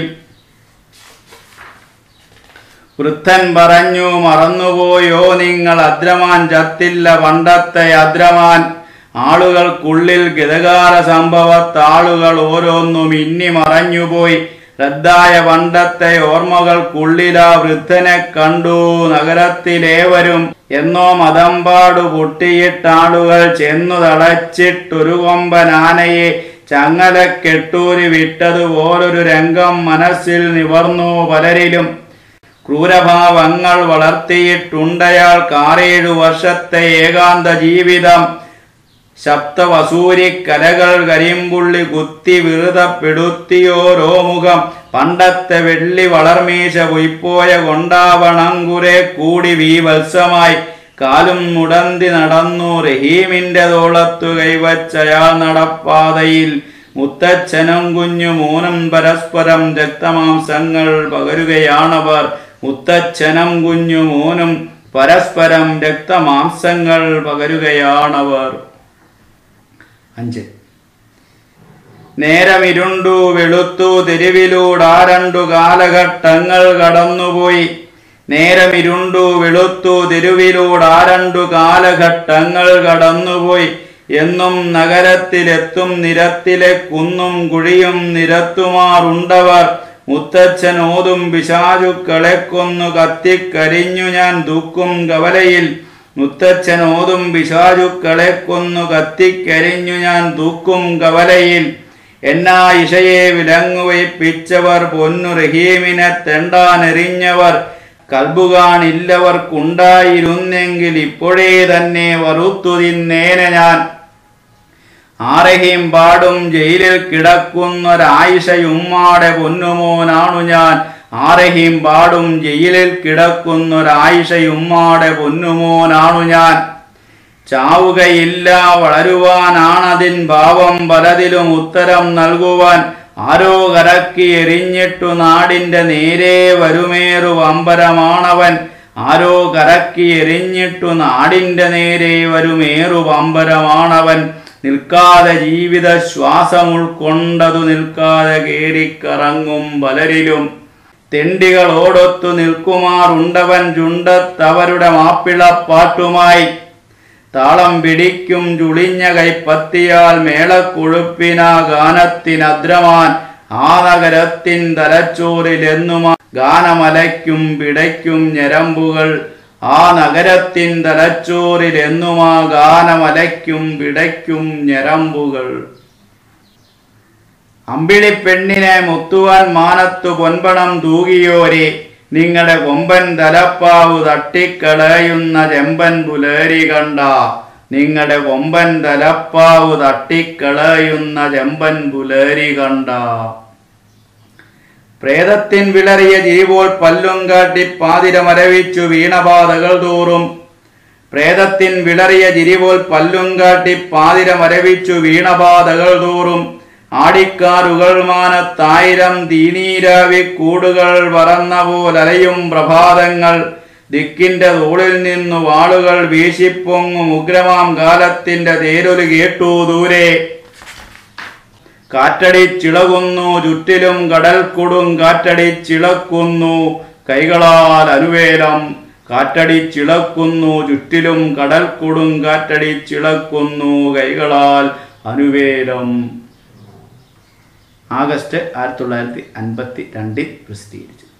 വൃദ്ധൻ പറഞ്ഞു മറന്നുപോയോ നിങ്ങൾ അദ്രമാൻ ചത്തില്ല പണ്ടത്തെ അദ്രമാൻ ആളുകൾക്കുള്ളിൽ ഗതകാല സംഭവത്താളുകൾ ഓരോന്നും ഇന്നി മറഞ്ഞുപോയി റദ്ദായ പണ്ടത്തെ ഓർമ്മകൾക്കുള്ളിലാ വൃദ്ധനെ കണ്ടു നഗരത്തിലേവരും എന്നോ മതമ്പാടു പൊട്ടിയിട്ടാളുകൾ ചെന്നു തളച്ചിട്ടൊരു കൊമ്പൻ ആനയെ ചങ്ങല കെട്ടൂരി വിട്ടതുപോലൊരു രംഗം മനസ്സിൽ നിവർന്നു പലരിലും ക്രൂരഭാവങ്ങൾ വളർത്തിയിട്ടുണ്ടയാൾ കാറേഴു വർഷത്തെ ഏകാന്ത ജീവിതം ശബ്ദവസൂരി കലകൾ കരിമ്പുള്ളി കുത്തി വിറുതപ്പെടുത്തിയോരോ മുഖം പണ്ടത്തെ വെള്ളി വളർമീശ പൊയ്പോയ കൊണ്ടാവണങ്കുരെ കൂടി വീവത്സമായി കാലും മുടന്തി നടന്നു റഹീമിന്റെ തോളത്തു കൈവച്ചയാൾ നടപ്പാതയിൽ മുത്തച്ഛനും കുഞ്ഞു മൂന്നും പരസ്പരം രക്തമാംസങ്ങൾ പകരുകയാണവർ മുത്തച്ഛനും കുഞ്ഞു മൂന്നും പരസ്പരം രക്തമാംസങ്ങൾ പകരുകയാണവർ അഞ്ച് നേരമിരുണ്ടു വെളുത്തു തെരുവിലൂടാരണ്ടു കാലഘട്ടങ്ങൾ കടന്നുപോയി നേരമിരുണ്ടു വെളുത്തു തെരുവിലൂടാരണ്ടു കാലഘട്ടങ്ങൾ കടന്നുപോയി എന്നും നഗരത്തിലെത്തും നിരത്തിലെ കുന്നും കുഴിയും നിരത്തുമാറുണ്ടവർ മുത്തച്ഛൻ ഓതും പിശാചുക്കളെ കൊന്നു കത്തിക്കരിഞ്ഞു ഞാൻ ദുഃഖും കവലയിൽ മുത്തച്ഛൻ ഓതും പിശാചുക്കളെ കൊന്നു കത്തിക്കരിഞ്ഞു ഞാൻ തൂക്കും കവലയിൽ എന്നാ ഇഷയെ വിലങ്ങുവയ്പ്പിച്ചവർ പൊന്നു റഹീമിനെ തെണ്ടാനെറിഞ്ഞവർ കൽബുകാണില്ലവർക്കുണ്ടായിരുന്നെങ്കിൽ ഇപ്പോഴേ തന്നെ വറുത്തു തിന്നേനെ ഞാൻ ആരഹീം പാടും ജയിലിൽ കിടക്കുന്നൊരായിഷയുമ്മാടെ പൊന്നുമോനാണു ഞാൻ ആരഹീം പാടും ജയിലിൽ കിടക്കുന്നൊരായിഷയുമ്മാടെ പൊന്നുമോനാണു ഞാൻ ചാവുകയില്ല വളരുവാനാണതിൻ ഭാവം പലതിലും ഉത്തരം നൽകുവാൻ ആരോ കരക്കി എറിഞ്ഞിട്ടു നാടിന്റെ നേരെ വരുമേറു വമ്പരമാണവൻ ആരോ കരക്കി എറിഞ്ഞിട്ടു നാടിന്റെ നേരെ വരുമേറു വമ്പരമാണവൻ നിൽക്കാതെ ജീവിത ശ്വാസം ഉൾക്കൊണ്ടതു നിൽക്കാതെ കേറിക്കറങ്ങും പലരിലും തെണ്ടികളോടൊത്തു നിൽക്കുമാറുണ്ടവൻ ചുണ്ടത്തവരുടെ മാപ്പിളപ്പാട്ടുമായി താളം പിടിക്കും ചുളിഞ്ഞ കൈപ്പത്തിയാൽ മേളക്കൊഴുപ്പിന ഗാനത്തിനദ്രമാൻ ആ നഗരത്തിൻ തലച്ചോറിലെന്നുമാ ഗാനമലയ്ക്കും പിടയ്ക്കും ഞരമ്പുകൾ ആ നഗരത്തിൻ തലച്ചോറിലെന്നുമാ ഗാനമലയ്ക്കും പിടയ്ക്കും ഞരമ്പുകൾ അമ്പിളി പെണ്ണിനെ മുത്തുവാൻ മാനത്തു പൊൻപണം തൂകിയോരെ നിങ്ങളുടെ കൊമ്പൻ തലപ്പാവു തട്ടിക്കളയുന്ന ചെമ്പൻ പുലേരി കണ്ട നിങ്ങളുടെ കൊമ്പൻ തലപ്പാവു തട്ടിക്കളയുന്ന ചെമ്പൻ പുലേരി കണ്ട പ്രേതത്തിൻ വിളറിയ ജീവിപോൽ പല്ലും കാട്ടി പാതിര മരവിച്ചു വീണപാതകൾ തോറും പ്രേതത്തിൻ വിളറിയ ചിരിപോൽ പല്ലും കാട്ടി പാതിര മരവിച്ചു വീണപാതകൾ തോറും ആടിക്കാറുകൾ മാനത്തായിരം തീനീരാവി കൂടുകൾ പറന്ന പോലലയും പ്രഭാതങ്ങൾ ദിക്കിന്റെ തോളിൽ നിന്നു വാളുകൾ വീശിപ്പൊങ്ങും ഉഗ്രമാം കാലത്തിന്റെ തേരൊലു കേട്ടു ദൂരെ കാറ്റടിച്ചിളകുന്നു ചുറ്റിലും കടൽ കൊടും കാറ്റടിച്ചിളക്കുന്നു കൈകളാൽ അനുവേലം കാറ്റടിച്ചിളക്കുന്നു ചുറ്റിലും കടൽ കൊടും കാറ്റടിച്ചിളക്കുന്നു കൈകളാൽ അനുവേലം ആഗസ്റ്റ് ആയിരത്തി തൊള്ളായിരത്തി അൻപത്തി രണ്ടിൽ പ്രസിദ്ധീകരിച്ചു